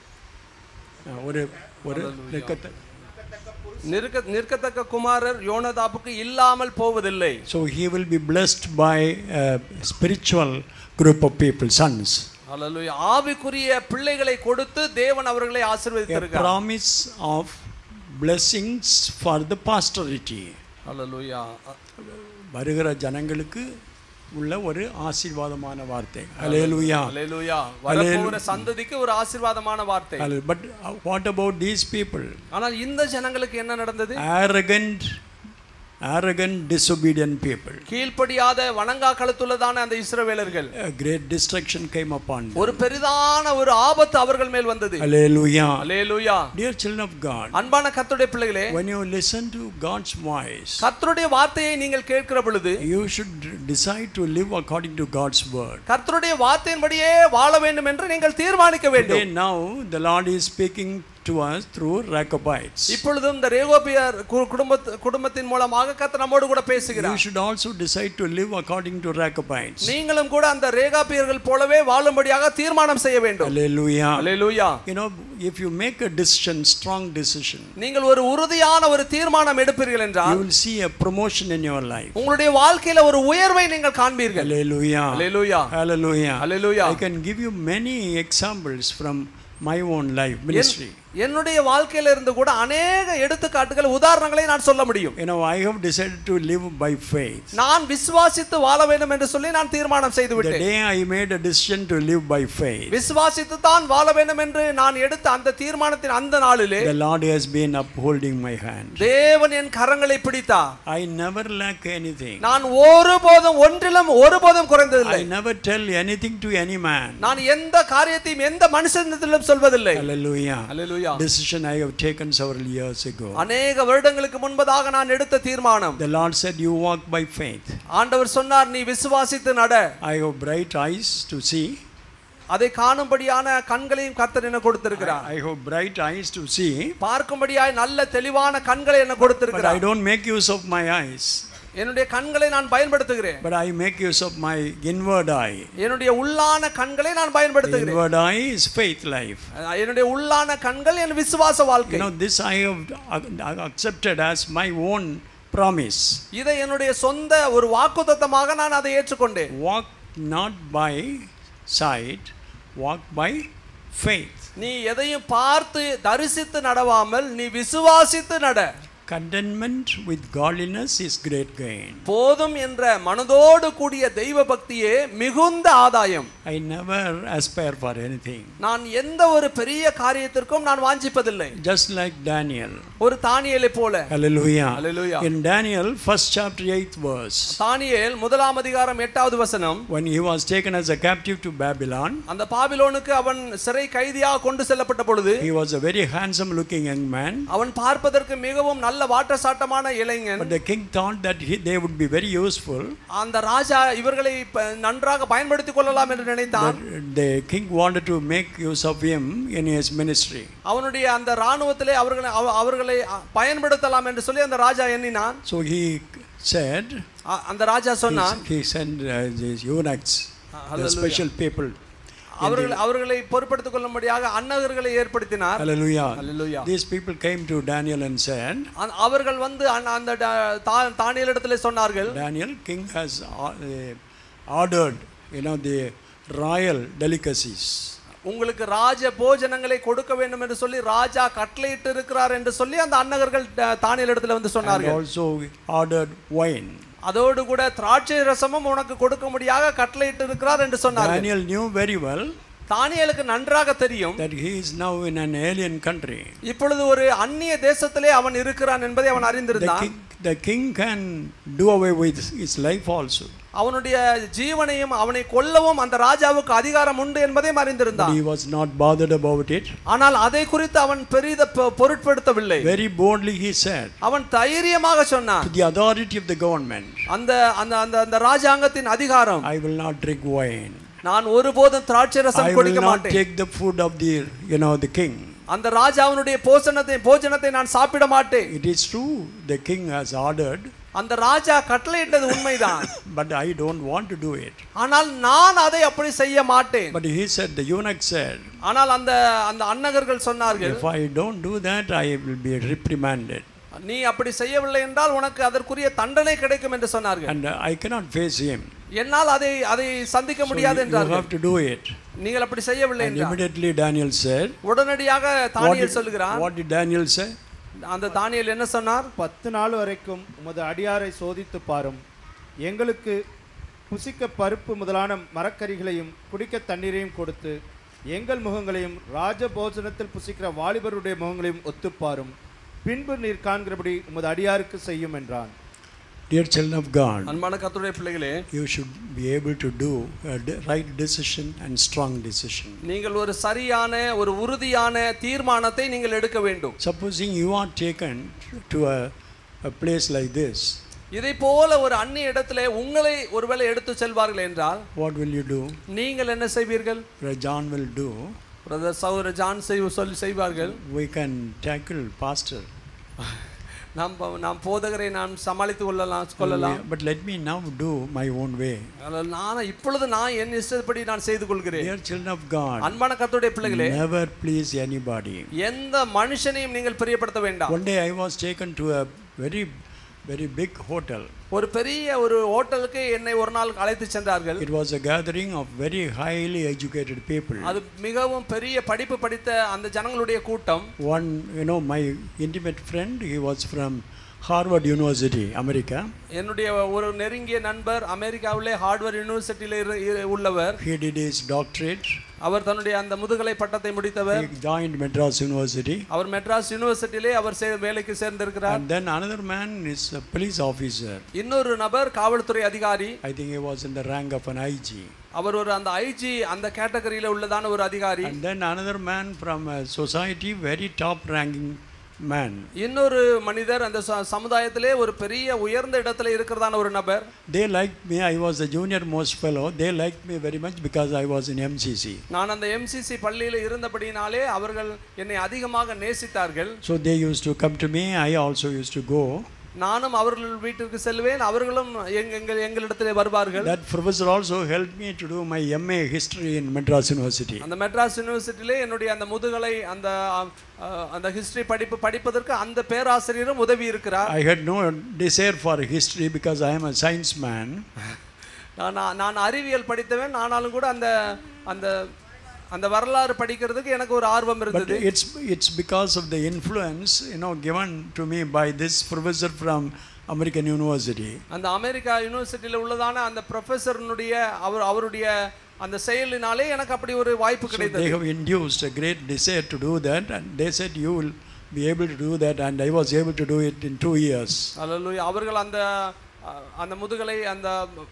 Speaker 2: Uh, ஒரு ஒரு நிற்கத்த-
Speaker 3: நிற்க நிற்கத்தக்க குமாரர் யோனதாப்புக்கு இல்லாமல் போவதில்லை
Speaker 2: So he will be blessed by a spiritual group of people, sons.
Speaker 3: அல்லேலூயா ஆவிக்குரிய பிள்ளைகளை கொடுத்து தேவன் அவர்களை
Speaker 2: A
Speaker 3: ஆசீர்வதித்திருக்கிறார்
Speaker 2: promise of blessings for the posterity.
Speaker 3: அல்லேலூயா
Speaker 2: வருகிற ஜனங்களுக்கு உள்ள ஒரு ஆசீர்வாதமான வார்த்தை Hallelujah.
Speaker 3: அல்லேலூயா வரப்போகிற சந்ததிக்கு ஒரு ஆசீர்வாதமான வார்த்தை
Speaker 2: Hallelujah. But uh, what about these people?
Speaker 3: ஆனால் இந்த ஜனங்களுக்கு என்ன நடந்தது
Speaker 2: Arrogant, arrogant, disobedient people.
Speaker 3: கீழ்ப்படியாத வணங்கா கழுத்துள்ளதான அந்த இஸ்ரவேலர்கள்
Speaker 2: A great destruction came upon them.
Speaker 3: ஒரு பெரிதான ஒரு ஆபத்து அவர்கள் மேல் வந்தது
Speaker 2: Hallelujah.
Speaker 3: Hallelujah
Speaker 2: Dear children of God,
Speaker 3: அன்பான கர்த்தருடைய பிள்ளைகளே
Speaker 2: when you listen to God's voice,
Speaker 3: கர்த்தருடைய வார்த்தையை நீங்கள் கேட்கிற பொழுது
Speaker 2: you should decide to live according to God's word.
Speaker 3: கர்த்தருடைய வார்த்தையின்படியே வாழ வேண்டும் என்று நீங்கள் தீர்மானிக்க
Speaker 2: Today,
Speaker 3: வேண்டும்
Speaker 2: now, the Lord is speaking to us through Rechabites.
Speaker 3: இப்பொழுதும் இந்த ரேகோபியர் கு- குடும்பத் குடும்பத்தின் மூலமாக கர்த்தர் நம்மோடு கூட
Speaker 2: You
Speaker 3: பேசுகிறார்
Speaker 2: should also decide to live according to Rechabites.
Speaker 3: நீங்களும் கூட அந்த ரேகாபியர்கள் போலவே வாழும்படியாக தீர்மானம் செய்ய வேண்டும்
Speaker 2: Hallelujah.
Speaker 3: Hallelujah
Speaker 2: You know, if you make a decision, strong decision,
Speaker 3: நீங்கள் ஒரு உறுதியான ஒரு தீர்மானம் எடுப்பீர்கள்
Speaker 2: you
Speaker 3: என்றால்
Speaker 2: will see a promotion in your life.
Speaker 3: உங்களுடைய வாழ்க்கையில ஒரு உயர்வை நீங்கள் காண்பீர்கள்
Speaker 2: Hallelujah.
Speaker 3: Hallelujah
Speaker 2: Hallelujah.
Speaker 3: Hallelujah
Speaker 2: I can give you many examples from my own life ministry.
Speaker 3: என்னுடைய வாழ்க்கையில இருந்து கூட அநேக எடுத்துக்காட்டுகள் உதாரணங்களை நான் சொல்ல முடியும்
Speaker 2: You know, I have decided to live by faith.
Speaker 3: நான் விசுவாசித்து வாழ வேண்டும் என்று சொல்லி நான் தீர்மானம் செய்து
Speaker 2: The
Speaker 3: விட்டேன்
Speaker 2: day I made a decision to live by faith,
Speaker 3: விசுவாசித்து தான் வாழ வேண்டும் என்று நான் எடுத்த அந்த தீர்மானத்தின் அந்த நாளிலே
Speaker 2: the Lord has been upholding my hand.
Speaker 3: தேவன் என் கரங்களை பிடித்தார்
Speaker 2: I never lack anything.
Speaker 3: நான் ஒருபோதும் ஒன்றிலும் ஒருபோதும் குறைந்ததில்லை
Speaker 2: I never tell anything to any man.
Speaker 3: நான் எந்த காரியத்தையும் எந்த மனுஷனிடத்திலும் சொல்வதில்லை
Speaker 2: Hallelujah.
Speaker 3: Hallelujah
Speaker 2: Decision I have taken several years ago.
Speaker 3: அநேக வருடங்களுக்கு முன்பதாக நான் எடுத்த தீர்மானம்
Speaker 2: The Lord said, You walk by faith.
Speaker 3: ஆண்டவர் சொன்னார் நீ விசுவாசித்து நட
Speaker 2: I have bright eyes to see.
Speaker 3: அதை காணும்படியான கண்களையும் கர்த்தர் என்ன கொடுத்திருக்கிறார்
Speaker 2: I have bright eyes to see.
Speaker 3: பார்க்கும்படியாய் நல்ல தெளிவான கண்களை என்ன
Speaker 2: But I
Speaker 3: கொடுத்திருக்கிறார்
Speaker 2: don't make use of my eyes.
Speaker 3: என்னுடைய கண்களை நான் பயன்படுத்துகிறேன்
Speaker 2: But I make use of my inward eye.
Speaker 3: என்னுடைய உள்ளான கண்களை நான்
Speaker 2: The
Speaker 3: பயன்படுத்துகிறேன்
Speaker 2: inward eye is faith life.
Speaker 3: என்னுடைய உள்ளான கண்கள் என் விசுவாச
Speaker 2: You
Speaker 3: வாழ்க்கை
Speaker 2: know, this I have ac- accepted as my own promise.
Speaker 3: இதை என்னுடைய சொந்த ஒரு வாக்குத்தத்தமாக நான் அதை ஏற்றுக்கொண்டேன்
Speaker 2: Walk not by sight, walk by faith.
Speaker 3: நீ எதையும் பார்த்து தரிசித்து நடவாமல் நீ விசுவாசித்து நட
Speaker 2: Contentment with godliness is great gain.
Speaker 3: போதும் என்ற மனதோடு கூடிய தெய்வ பக்தியே மிகுந்த ஆதாயம்
Speaker 2: I never aspire for anything.
Speaker 3: நான் எந்த ஒரு பெரிய காரியத்திற்கும் நான் வாஞ்சிப்பதில்லை
Speaker 2: Just like Daniel.
Speaker 3: ஒரு தானியலை போல
Speaker 2: Hallelujah.
Speaker 3: Hallelujah.
Speaker 2: In Daniel, first chapter, eighth verse,
Speaker 3: தானியேல் முதலாம் அதிகாரம் எட்டாவது வசனம்
Speaker 2: when he was taken as a captive to Babylon,
Speaker 3: அந்த பாபிலோனுக்கு அவன் சிறை கைதியாக கொண்டு செல்லப்பட்ட பொழுது
Speaker 2: he was a very handsome looking young man.
Speaker 3: அவன் பார்ப்பதற்கு மிகவும் நல்ல வாட்டசாட்டமான இளைஞன்
Speaker 2: But the king thought that he, they would be very useful.
Speaker 3: அந்த ராஜா இவர்களை ப- நன்றாக பயன்படுத்திக் கொள்ளலாம் என்று நினைத்தான்
Speaker 2: But the king wanted to make use of him in his ministry.
Speaker 3: அவனுடைய அந்த ராணுவத்திலே அவர்களை அவ- அவர்களை அ, பயன்படுத்தலாம் என்று சொல்லி அந்த ராஜா எண்ணினான்
Speaker 2: So he said,
Speaker 3: அ- அந்த ராஜா
Speaker 2: he,
Speaker 3: சொன்னான்
Speaker 2: he sent uh, these eunuchs, the
Speaker 3: hallelujah.
Speaker 2: special people.
Speaker 3: அவர்கள் அவர்களை பொறுப்படுத்திக் கொள்ளும்படியாக அன்னகர்களை ஏற்படுத்தினார்
Speaker 2: Hallelujah.
Speaker 3: Hallelujah.
Speaker 2: These people came to Daniel and said,
Speaker 3: அந்த- அவர்கள் வந்து அந்த- அந்த ட- தா- தானியேலிடத்திலே சொன்னார்கள்
Speaker 2: Daniel, king has uh, uh, ordered, you know, the royal delicacies.
Speaker 3: உங்களுக்கு ராஜ போஜனங்களை கொடுக்க வேண்டும் என்று சொல்லி ராஜா கட்டளையிட்டு இருக்கிறார் என்று சொல்லி அந்த அன்னகர்கள் த- தானியேலிடத்துல வந்து
Speaker 2: And
Speaker 3: சொன்னார்கள்
Speaker 2: also ordered wine.
Speaker 3: அதோடு கூட திராட்சை ரசமும் உனக்கு கொடுக்க முடியாக கட்டளையிட்டு இருக்கிறார் என்று சொன்னார்கள்
Speaker 2: Daniel knew very well
Speaker 3: தானியேலுக்கு நன்றாக தெரியும்
Speaker 2: that he is now in an alien country.
Speaker 3: இப்பொழுது ஒரு அந்நிய தேசத்திலே அவன் இருக்கிறான் என்பதை அவன்
Speaker 2: The
Speaker 3: அறிந்திருந்தான்
Speaker 2: king, the king can do away with his life also.
Speaker 3: அவனுடைய ஜீவனையும் அவனை கொல்லவும் அந்த ராஜாவுக்கு அதிகாரம் உண்டு என்பதையும்
Speaker 2: But
Speaker 3: அறிந்திருந்தான்
Speaker 2: he was not bothered about it.
Speaker 3: ஆனால் அதை குறித்து அவன் பெரித பொ- பொருட்படுத்தவில்லை
Speaker 2: Very boldly he said,
Speaker 3: அவன் தைரியமாக சொன்னான்
Speaker 2: to the authority of the government,
Speaker 3: அந்த அந்த அந்த அந்த ராஜாங்கத்தின் அதிகாரம்
Speaker 2: I will not drink wine.
Speaker 3: நான் ஒருபோதும் திராட்சை
Speaker 2: I
Speaker 3: ரசம்
Speaker 2: will
Speaker 3: குடிக்க
Speaker 2: not
Speaker 3: மாட்டேன்
Speaker 2: take the food of the, you know, the king.
Speaker 3: அந்த ராஜாவினுடைய போஷணத்தை போஜனத்தை நான் சாப்பிட மாட்டேன்
Speaker 2: It is true, the king has ordered,
Speaker 3: அந்த ராஜா கட்டளையிட்டது உண்மைதான்
Speaker 2: but I don't want to do it.
Speaker 3: ஆனால் நான் அதை அப்படி செய்ய மாட்டேன்
Speaker 2: But he said, the eunuch said,
Speaker 3: ஆனால் அந்த அந்த அன்னகர்கள் சொன்னார்கள்
Speaker 2: if I don't do that, I will be reprimanded.
Speaker 3: நீ அப்படி செய்யவில்லை என்றால் உனக்கு அதற்குரிய தண்டனை கிடைக்கும் என்று சொன்னார்கள்
Speaker 2: And I cannot face him.
Speaker 3: என்னால் அதை அதை சந்திக்க
Speaker 2: So
Speaker 3: முடியாது
Speaker 2: you, you
Speaker 3: என்றார்கள்
Speaker 2: have to do it.
Speaker 3: நீங்கள் அப்படி செய்யவில்லை
Speaker 2: And
Speaker 3: என்றார்
Speaker 2: immediately Daniel said,
Speaker 3: உடனடியாக
Speaker 2: what
Speaker 3: தானியேல்
Speaker 2: did,
Speaker 3: சொல்லுகிறான்
Speaker 2: what did Daniel say?
Speaker 3: அந்த தானியேல் என்ன சொன்னார்
Speaker 4: பத்து நாள் வரைக்கும் உமது அடியாரை சோதித்து பாரும் எங்களுக்கு புசிக்க பருப்பு முதலான மரக்கறிகளையும் குடிக்க தண்ணீரையும் கொடுத்து எங்கள் முகங்களையும் ராஜ போஜனத்தில் புசிக்கிற வாலிபருடைய முகங்களையும் ஒத்துப்பாரும் பின்பு நீர் காண்கிறபடி உமது அடியாருக்கு செய்யும் என்றான்
Speaker 2: Dear children of God,
Speaker 3: அன்பான கர்த்தருடைய பிள்ளைகளே
Speaker 2: you should be able to do a de- right decision and strong decision.
Speaker 3: நீங்கள் ஒரு சரியான ஒரு உறுதியான தீர்மானத்தை நீங்கள் எடுக்க வேண்டும்
Speaker 2: Supposing you are taken to a, a place like this,
Speaker 3: இதை போல ஒரு அந்நிய இடத்திலே உங்களை ஒருவேளை எடுத்து செல்வார்கள் என்றால்
Speaker 2: what will you do?
Speaker 3: நீங்கள் என்ன செய்வீர்கள்
Speaker 2: Brother John will do.
Speaker 3: Brother சகோதர ஜான் செய்வ சொல்லி செய்வார்கள்
Speaker 2: We can tackle pastor.
Speaker 3: நாம் ப- நாம் போதகரை நாம் சமாளித்து கொள்ளலாம் கொள்ளலாம்
Speaker 2: But let me now do my own way.
Speaker 3: ஆனால் நான் இப்பொழுது நான் என் இஷ்டப்படி நான் செய்து கொள்கிறேன்
Speaker 2: Dear children of God,
Speaker 3: அன்பான கர்த்தருடைய பிள்ளைகளே
Speaker 2: never please anybody.
Speaker 3: எந்த மனுஷனையும் நீங்கள் பிரியப்படுத்த வேண்டாம்
Speaker 2: One day I was taken to a very, very big hotel.
Speaker 3: ஒரு பெரிய ஒரு ஹோட்டலுக்கு என்னை ஒரு நாள் அழைத்து சென்றார்கள்
Speaker 2: It was a gathering of very highly educated people.
Speaker 3: அது மிகவும் பெரிய படிப்பு படித்த அந்த ஜனங்களுடைய கூட்டம்
Speaker 2: One, you know, my intimate friend, he was from Harvard University, America.
Speaker 3: என்னுடைய ஒரு நெருங்கிய நண்பர் அமெரிக்காவிலே ஹார்ட்வர்ட் யூனிவர்சிட்டியில் இரு- இரு- உள்ளவர்
Speaker 2: He did his doctorate.
Speaker 3: அவர் தன்னுடைய அந்த முதுகலை பட்டத்தை முடித்தவர்
Speaker 2: He joined Madras University.
Speaker 3: அவர் மெட்ராஸ் யூனிவர்சிட்டியிலே அவர் சே- வேலைக்கு சேர்ந்திருக்கிறார்
Speaker 2: And then another man is a police officer.
Speaker 3: இன்னொரு நபர் காவல்துறை அதிகாரி
Speaker 2: I think he was in the rank of an IG.
Speaker 3: அவர் ஒரு அந்த ஐஜி அந்த கேட்டகரியில உள்ளதான ஒரு அதிகாரி
Speaker 2: And then another man from a society, very top ranking man.
Speaker 3: இன்னொரு மனிதர் அந்த ச- சமுதாயத்திலே ஒரு பெரிய உயர்ந்த இடத்துல இருக்கிறதான ஒரு நபர்
Speaker 2: They liked me. I was the junior most fellow. They liked me very much because I was in MCC.
Speaker 3: நான் அந்த எம்சிசி பள்ளியில் இருந்தபடினாலே அவர்கள் என்னை அதிகமாக நேசித்தார்கள்
Speaker 2: So they used to come to me. I also used to go.
Speaker 3: நானும் அவர்கள் வீட்டிற்கு செல்வேன் அவர்களும் எங்க எங்கள் எங்களிடத்திலே வருவார்கள்
Speaker 2: That professor also helped me to do my MA history in Madras University.
Speaker 3: அந்த மெட்ராஸ் யூனிவர்சிட்டியிலே என்னுடைய அந்த முதுகலை அந்த அ, அந்த ஹிஸ்டரி படிப்பு படிப்பதற்கு அந்த பேராசிரியரும் உதவி இருக்கிறார்
Speaker 2: I had no desire for history because I am a science man.
Speaker 3: நான் நான்- நான் அறிவியல் படித்தவன் ஆனாலும் கூட அந்த அந்த அந்த வரலாறு படிக்கிறதுக்கு எனக்கு ஒரு ஆர்வம்
Speaker 2: But
Speaker 3: இருந்தது
Speaker 2: it's, it's because of the influence, you know, given to me by this professor from American University.
Speaker 3: அந்த அமெரிக்கா யூனிவர்சிட்டியில் உள்ளதான அந்த ப்ரொஃபஸர்னுடைய அவர் அவருடைய அந்த செயலினாலே எனக்கு அப்படி ஒரு வாய்ப்பு
Speaker 2: So they
Speaker 3: கிடைத்தது
Speaker 2: have induced a great desire to do that, and they said you will be able to do that, and I was able to do it in two years.
Speaker 3: அல்லேலூயா அவர்கள் அந்த அ, அந்த முதுகலை அந்த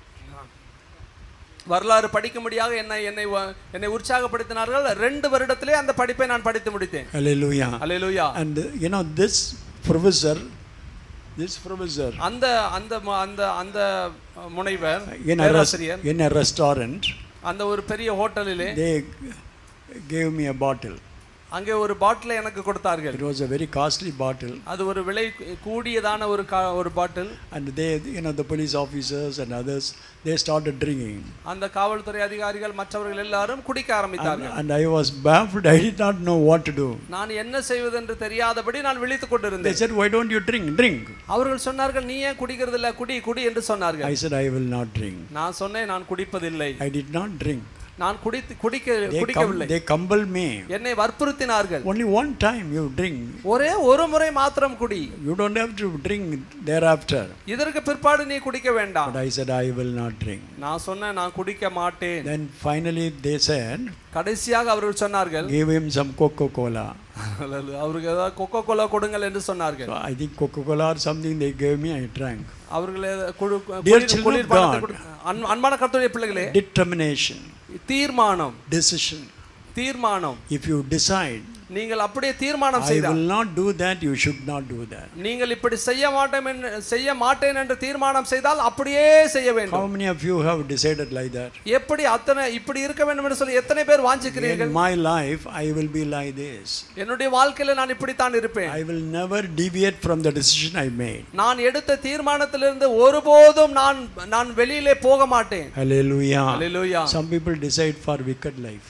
Speaker 3: வரலாறு படிக்கும்படியாக என்னை என்னை வ- என்னை உற்சாகப்படுத்தினார்கள் ரெண்டு வருடத்திலே அந்த படிப்பை நான் படித்து முடித்தேன்
Speaker 2: Hallelujah.
Speaker 3: Hallelujah
Speaker 2: And you know, this professor, this professor
Speaker 3: அந்த அந்த ம- அந்த அந்த முனைவர்
Speaker 2: in a, res-
Speaker 3: பேராசிரியர்
Speaker 2: in a restaurant,
Speaker 3: அந்த ஒரு பெரிய ஹோட்டலிலே
Speaker 2: they gave me a bottle.
Speaker 3: அங்கே ஒரு பாட்டிலை எனக்கு கொடுத்தார்கள்
Speaker 2: It was a very costly bottle.
Speaker 3: அது ஒரு விலை கூடியதான ஒரு கா- ஒரு பாட்டில்
Speaker 2: And they, you know, the police officers and others, they started drinking.
Speaker 3: அந்த காவல்துறை அதிகாரிகள் மற்றவர்கள் எல்லாரும் குடிக்க
Speaker 2: And,
Speaker 3: ஆரம்பித்தார்கள்
Speaker 2: and I was baffled. I did not know what to do.
Speaker 3: நான் என்ன செய்வது என்று தெரியாதபடி நான் விழித்துக்
Speaker 2: They
Speaker 3: கொண்டிருந்தேன்
Speaker 2: said, Why don't you drink? Drink.
Speaker 3: அவர்கள் சொன்னார்கள் நீ ஏன் குடிக்கிறது இல்ல குடி குடி என்று சொன்னார்கள்
Speaker 2: I said, I will not drink.
Speaker 3: நான் சொன்னேன் நான் குடிப்பதில்லை
Speaker 2: I did not drink.
Speaker 3: நான் குடித்து குடிக்க
Speaker 2: They, com-
Speaker 3: குடிக்கவில்லை
Speaker 2: they compelled me.
Speaker 3: என்னை வற்புறுத்தினார்கள்
Speaker 2: Only one time you drink.
Speaker 3: ஒரே ஒரு முறை மாத்திரம் குடி
Speaker 2: You don't have to drink thereafter.
Speaker 3: இதற்கு பிற்பாடு நீ குடிக்க வேண்டாம்
Speaker 2: But I said, I will not drink.
Speaker 3: நான் சொன்னேன் நான் குடிக்க மாட்டேன்
Speaker 2: Then finally they said,
Speaker 3: கடைசியாக அவர்கள் சொன்னார்கள்
Speaker 2: Give him some Coca Cola.
Speaker 3: அவருக்கு ஏதாவது கொக்கோ கோலா கொடுங்கள் என்று சொன்னார்கள்
Speaker 2: So I think Coca Cola or something they gave me, I drank.
Speaker 3: அவர்களே குழு
Speaker 2: Dear
Speaker 3: குளிர்
Speaker 2: children
Speaker 3: குளிர்
Speaker 2: of
Speaker 3: பானத்தை
Speaker 2: God.
Speaker 3: கொடு- அன்- அன்பான கர்த்தருடைய பிள்ளைகளே
Speaker 2: Determination,
Speaker 3: தீர்மானம்
Speaker 2: decision.
Speaker 3: தீர்மானம்
Speaker 2: If you decide,
Speaker 3: நீங்கள் அப்படியே தீர்மானம்
Speaker 2: I
Speaker 3: செய்தால்
Speaker 2: will not do that, you should not do that.
Speaker 3: நீங்கள் இப்படி செய்ய மாட்டேன் என்று செய்ய மாட்டேன் என்று தீர்மானம் செய்தால் அப்படியே செய்ய வேண்டும்
Speaker 2: How many of you have decided like that?
Speaker 3: எப்படி அத்தனை இப்படி இருக்க வேண்டும் என்று சொல்லி எத்தனை பேர் வாஞ்சிக்கிறீர்கள்
Speaker 2: In my life, I will be like this.
Speaker 3: என்னுடைய வாழ்க்கையில நான் இப்படித்தான் இருப்பேன்
Speaker 2: I will never deviate from the decision I made.
Speaker 3: நான் எடுத்த தீர்மானத்திலிருந்து ஒருபோதும் நான் நான் வெளியிலே போக மாட்டேன்
Speaker 2: Hallelujah.
Speaker 3: Hallelujah
Speaker 2: Some people decide for wicked life.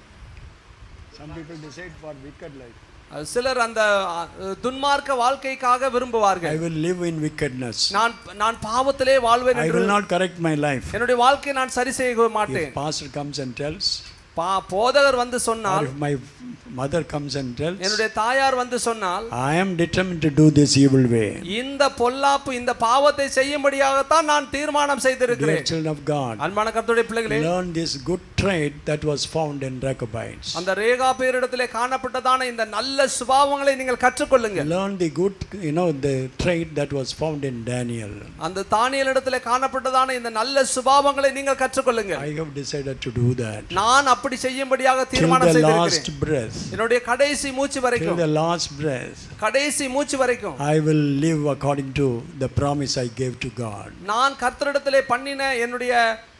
Speaker 2: Some people decide for wicked life.
Speaker 3: சிலர் அந்த அஹ், துன்மார்க்க வாழ்க்கைக்காக
Speaker 2: I
Speaker 3: விரும்புவார்கள்
Speaker 2: will live in wickedness.
Speaker 3: நான் நான் பாவத்திலே வாழ்வேன்
Speaker 2: I
Speaker 3: என்று
Speaker 2: will not correct my life.
Speaker 3: என்னுடைய வாழ்க்கையை நான் சரி செய்ய மாட்டேன்
Speaker 2: If pastor comes and tells,
Speaker 3: பா போதகர் வந்து
Speaker 2: or
Speaker 3: சொன்னால்
Speaker 2: if my mother comes and tells,
Speaker 3: என்னுடைய தாயார் வந்து சொன்னால்
Speaker 2: I am determined to do this evil way.
Speaker 3: இந்த பொல்லாப்பு இந்த பாவத்தை செய்யும்படியாகத்தான் நான் தீர்மானம்
Speaker 2: Dear
Speaker 3: செய்திருக்கிறேன்
Speaker 2: children of God,
Speaker 3: அன்பான கர்த்தருடைய பிள்ளைகளே
Speaker 2: learn this good trait that was found in Rechabites.
Speaker 3: அந்த ரேகா பேரிடத்திலே காணப்பட்டதான இந்த நல்ல சுபாவங்களை நீங்கள் கற்றுக்கொள்ளுங்க
Speaker 2: Learn the good, you know, the trait that was found in Daniel.
Speaker 3: அந்த தானியலிடத்திலே காணப்பட்டதான இந்த நல்ல சுபாவங்களை நீங்கள் கற்றுக்கொள்ளுங்க
Speaker 2: I have decided to do that.
Speaker 3: நான் அப்படி செய்யும்படியாக
Speaker 2: Till
Speaker 3: தீர்மானம்
Speaker 2: the last
Speaker 3: செய்திருக்கிறேன்
Speaker 2: breath.
Speaker 3: என்னுடைய கடைசி மூச்சு
Speaker 2: Till
Speaker 3: வரைக்கும்
Speaker 2: the last breath.
Speaker 3: கடைசி மூச்சு வரைக்கும்
Speaker 2: I will live according to the promise I gave to God.
Speaker 3: நான் கர்த்தரிடத்திலே பண்ணின என்னுடைய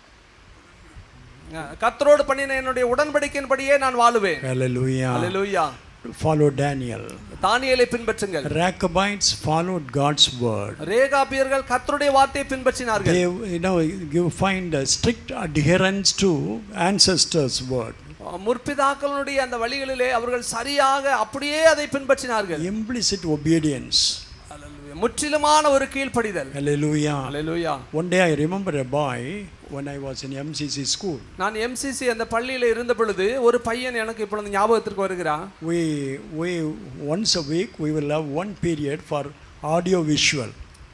Speaker 3: அஹ், கர்த்தரோடு பண்ணின என்னுடைய உடன்படிக்கையின்படியே நான் வாழுவேன்
Speaker 2: Hallelujah.
Speaker 3: அல்லேலூயா
Speaker 2: Follow Daniel.
Speaker 3: தானியேலை பின்பற்றுங்கள்
Speaker 2: Rechabites followed God's word.
Speaker 3: ரேகாபியர்கள் கர்த்தருடைய வார்த்தையை பின்பற்றினார்கள்
Speaker 2: They, you know, you find a strict adherence to ancestors' word.
Speaker 3: முற்பிதாக்களுடைய அந்த வழிகளிலே அவர்கள் சரியாக அப்படியே அதை பின்பற்றினார்கள்
Speaker 2: Implicit obedience.
Speaker 3: அல்லேலூயா. முற்றிலுமான ஒரு கீழ்ப்படிதல்
Speaker 2: Hallelujah.
Speaker 3: Alleluia
Speaker 2: One day I remember a boy when I was in MCC school.
Speaker 3: நான் எம்சிசி அந்த பள்ளியில் இருந்த பொழுது ஒரு பையன் எனக்கு இப்பொழுது ஞாபகத்திற்கு வருகிறான்
Speaker 2: We, we once a week we will have one period for audio visual.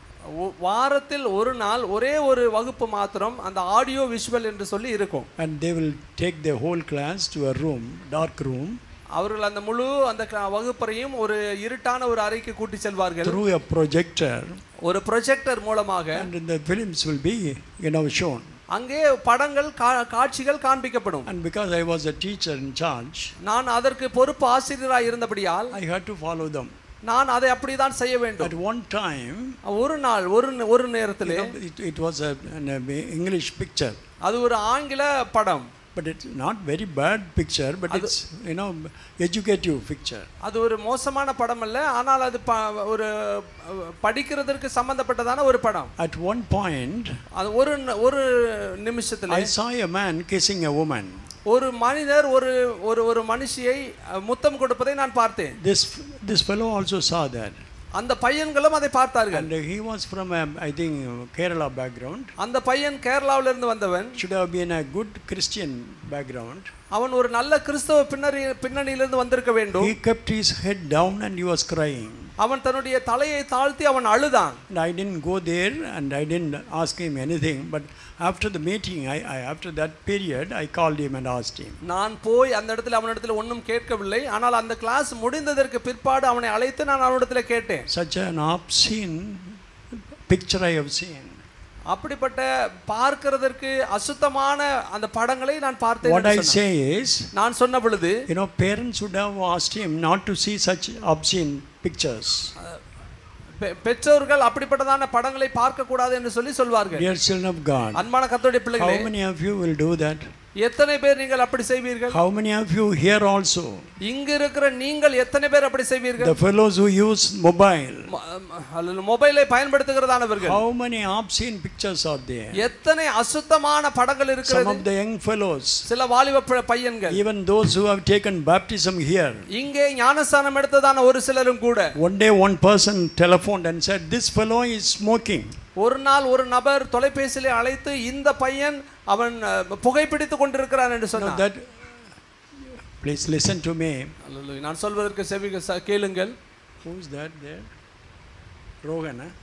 Speaker 3: ஒ- வாரத்தில் ஒரு நாள் ஒரே ஒரு வகுப்பு மாத்திரம் அந்த ஆடியோ விஷுவல் என்று சொல்லி இருக்கும்
Speaker 2: And they will take the whole class to a room, dark room,
Speaker 3: அவர்கள் அந்த முழு அந்த க- வகுப்பறையும் ஒரு இருட்டான ஒரு அறைக்கு கூட்டி செல்வார்கள்
Speaker 2: through a projector,
Speaker 3: ஒரு ப்ரொஜெக்டர் மூலமாக
Speaker 2: and the films will be, you know, shown.
Speaker 3: அங்கே படங்கள் கா- காட்சிகள் காண்பிக்கப்படும்
Speaker 2: And because I was a teacher in charge,
Speaker 3: நான் அதற்கு பொறுப்பு ஆசிரியராக இருந்தபடியால்
Speaker 2: I had to follow them.
Speaker 3: நான் அதை அப்படிதான் செய்ய வேண்டும்
Speaker 2: At one time,
Speaker 3: ஒரு நாள் ஒரு நே- ஒரு
Speaker 2: you
Speaker 3: நேரத்திலே
Speaker 2: know, it, it was a, an uh, English picture,
Speaker 3: அது ஒரு ஆங்கில படம்
Speaker 2: but it's not very bad picture, but it's, you know, educative picture.
Speaker 3: அது ஒரு மோசமான படம் அல்ல ஆனால் அது ப- ஒரு அஹ், படிக்கிறதற்கு சம்பந்தப்பட்டதான ஒரு படம்
Speaker 2: At one point,
Speaker 3: அது ஒரு ந- ஒரு நிமிஷத்துல
Speaker 2: I saw a man kissing a woman.
Speaker 3: ஒரு மனிதர் ஒரு ஒரு ஒரு மனுஷியை அஹ், முத்தம் கொடுப்பதை நான் பார்த்தேன்
Speaker 2: This, this fellow also saw that.
Speaker 3: அந்த பையன்களும் அதை பார்த்தார்கள்
Speaker 2: And he was from, a, I think, Kerala background.
Speaker 3: அந்த பையன் கேரளாவிலிருந்து வந்தவன்
Speaker 2: Should have been a good Christian background.
Speaker 3: அவன் ஒரு நல்ல கிறிஸ்தவ பின்னணி பின்னணியிலிருந்து வந்திருக்க வேண்டும்
Speaker 2: He kept his head down and he was crying.
Speaker 3: அவன் தன்னுடைய தலையை தாழ்த்தி அவன் அழுதான்
Speaker 2: And I didn't go there and I didn't ask him anything. But after the meeting, I, I, after that period, I called him and asked him.
Speaker 3: நான் போய் அந்த இடத்துல அவனிடத்துல ஒன்றும் கேட்கவில்லை ஆனால் அந்த கிளாஸ் முடிந்ததற்கு பிற்பாடு அவனை அழைத்து நான் அவனிடத்துல கேட்டேன்
Speaker 2: Such an obscene picture I have seen.
Speaker 3: அப்படிப்பட்ட பார்க்கிறதற்கு அசுத்தமான அந்த படங்களை நான் பார்த்தேன்
Speaker 2: What I
Speaker 3: என்று சொன்னான்.
Speaker 2: say is,
Speaker 3: நான் சொன்ன பொழுது
Speaker 2: you know, parents would have asked him not to see such obscene pictures.
Speaker 3: பெ- பெற்றோர்கள் அப்படிப்பட்டதான படங்களை பார்க்க கூடாது என்று சொல்லி சொல்வார்கள்
Speaker 2: Dear children of God,
Speaker 3: அன்பான கத்தோடைய பிள்ளைகளே
Speaker 2: how many of you will do that?
Speaker 3: எத்தனை பேர் நீங்கள் அப்படி செய்வீர்கள்
Speaker 2: How many of you here also?
Speaker 3: இங்க இருக்கிற நீங்கள் எத்தனை பேர் அப்படி செய்வீர்கள்
Speaker 2: The fellows who use mobile.
Speaker 3: ம- ம- அல்லது மொபைலை பயன்படுத்துகிறதானவர்கள்
Speaker 2: How many obscene pictures are there?
Speaker 3: எத்தனை அசுத்தமான படங்கள்
Speaker 2: Some
Speaker 3: இருக்கிறது
Speaker 2: of the young fellows,
Speaker 3: சில வாலிப ப- பையன்கள்
Speaker 2: even those who have taken baptism here.
Speaker 3: இங்கே ஞானஸ்தானம் எடுத்ததான ஒரு சிலரும் கூட
Speaker 2: One day one person telephoned and said, This fellow is smoking.
Speaker 3: ஒரு நாள் ஒரு நபர் தொலைபேசியிலே அழைத்து இந்த பையன் அவன் அஹ், புகைப்பிடித்துக் கொண்டிருக்கிறான் என்று
Speaker 2: Now
Speaker 3: சொன்னார்
Speaker 2: that, please listen to me.
Speaker 3: அல்லேலூயா. நான் சொல்வதற்கு செவிக ச- கேளுங்கள்
Speaker 2: Who's that there? Rogan, huh?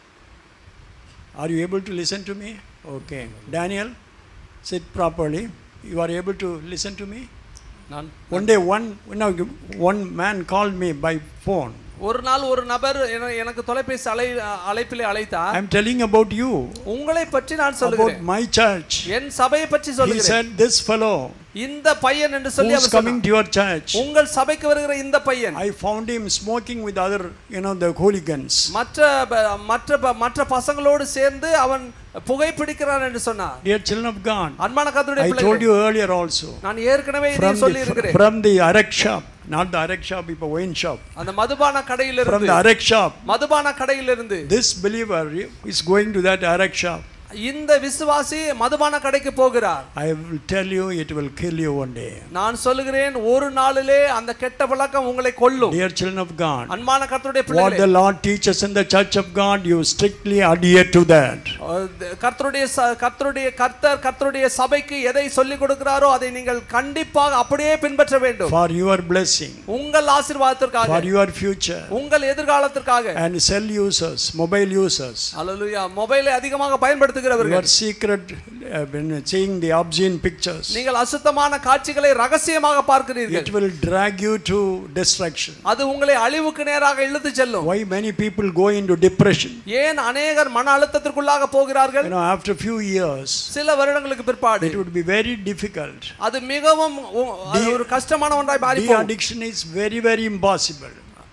Speaker 2: Are you able to listen to me? Okay. Daniel, sit properly. You are able to listen to me?
Speaker 3: நான்
Speaker 2: One day, one, you know, one man called me by phone.
Speaker 3: ஒரு நாள் ஒரு நபர் என- எனக்கு தொலைபேசி அழை அழைப்பிலே அழைத்தார்
Speaker 2: I'm telling about you,
Speaker 3: உங்களை பற்றி நான்
Speaker 2: about
Speaker 3: சொல்லுகிறேன்
Speaker 2: my church.
Speaker 3: என் சபையை பற்றி
Speaker 2: He
Speaker 3: சொல்லுகிறேன்
Speaker 2: said, This fellow
Speaker 3: இந்த பையன் என்று சொல்லி
Speaker 2: who's
Speaker 3: அவர்
Speaker 2: coming
Speaker 3: சொன்னார்.
Speaker 2: to your church,
Speaker 3: உங்கள் சபைக்கு வருகிற இந்த பையன்
Speaker 2: I found him smoking with other, you know, the hooligans.
Speaker 3: மற்ற ப- மற்ற ப- மற்ற பசங்களோடு சேர்ந்து அவன் புகைப்பிடிக்கிறான் என்று சொன்னார்
Speaker 2: Dear children of God,
Speaker 3: அன்பான கர்த்தருடைய
Speaker 2: I told
Speaker 3: பிள்ளைகளே
Speaker 2: you earlier also.
Speaker 3: நான் ஏற்கனவே இதை
Speaker 2: From
Speaker 3: சொல்லி
Speaker 2: the,
Speaker 3: இருக்கிறேன்
Speaker 2: from the Arak shop, not the Arak shop, but wine shop.
Speaker 3: அந்த மதுபான
Speaker 2: From
Speaker 3: கடையிலிருந்து
Speaker 2: the Arak shop,
Speaker 3: மதுபான கடையிலிருந்து
Speaker 2: this believer is going to that Arak shop.
Speaker 3: இந்த விசுவாசி மதுபான கடைக்கு போகிறார்
Speaker 2: I will tell you, it will kill you one day.
Speaker 3: நான் சொல்லுகிறேன் ஒரு நாளிலே அந்த கெட்ட பழக்கம் உங்களை கொல்லும்
Speaker 2: Dear children of God,
Speaker 3: அன்பான கர்த்தருடைய
Speaker 2: what the
Speaker 3: பிள்ளைகளே
Speaker 2: Lord teaches in the church of God, you strictly adhere to that.
Speaker 3: அஹ் கர்த்தருடைய ச- கர்த்தருடைய கர்த்தர் கர்த்தருடைய சபைக்கு எதை சொல்லிக் கொடுக்கிறாரோ அதை நீங்கள் கண்டிப்பாக அப்படியே பின்பற்ற வேண்டும்
Speaker 2: For your blessing,
Speaker 3: உங்கள் ஆசீர்வாதத்திற்காக
Speaker 2: for your future.
Speaker 3: உங்கள் எதிர்காலத்திற்காக
Speaker 2: And cell users, mobile users,
Speaker 3: அல்லேலூயா மொபைலை அதிகமாக பயன்படுத்துகிறவர்கள்
Speaker 2: your secret, uh, when seeing the obscene pictures,
Speaker 3: நீங்கள் அசுத்தமான காட்சிகளை ரகசியமாக பார்க்கிறீர்கள்
Speaker 2: it will drag you to destruction.
Speaker 3: அது உங்களை அழிவுக்கு நேராக இழுத்து செல்லும்
Speaker 2: Why many people go into depression?
Speaker 3: ஏன் அநேகர் மன அழுத்தத்திற்குள்ளாக போகிறார்கள்
Speaker 2: You know, after few years,
Speaker 3: சில வருடங்களுக்கு பிற்பாடு
Speaker 2: it would be very difficult.
Speaker 3: அது மிகவும் உ- அது ஒரு கஷ்டமான ஒன்றாய் மாறி
Speaker 2: The
Speaker 3: போகும்.
Speaker 2: addiction is very, very impossible.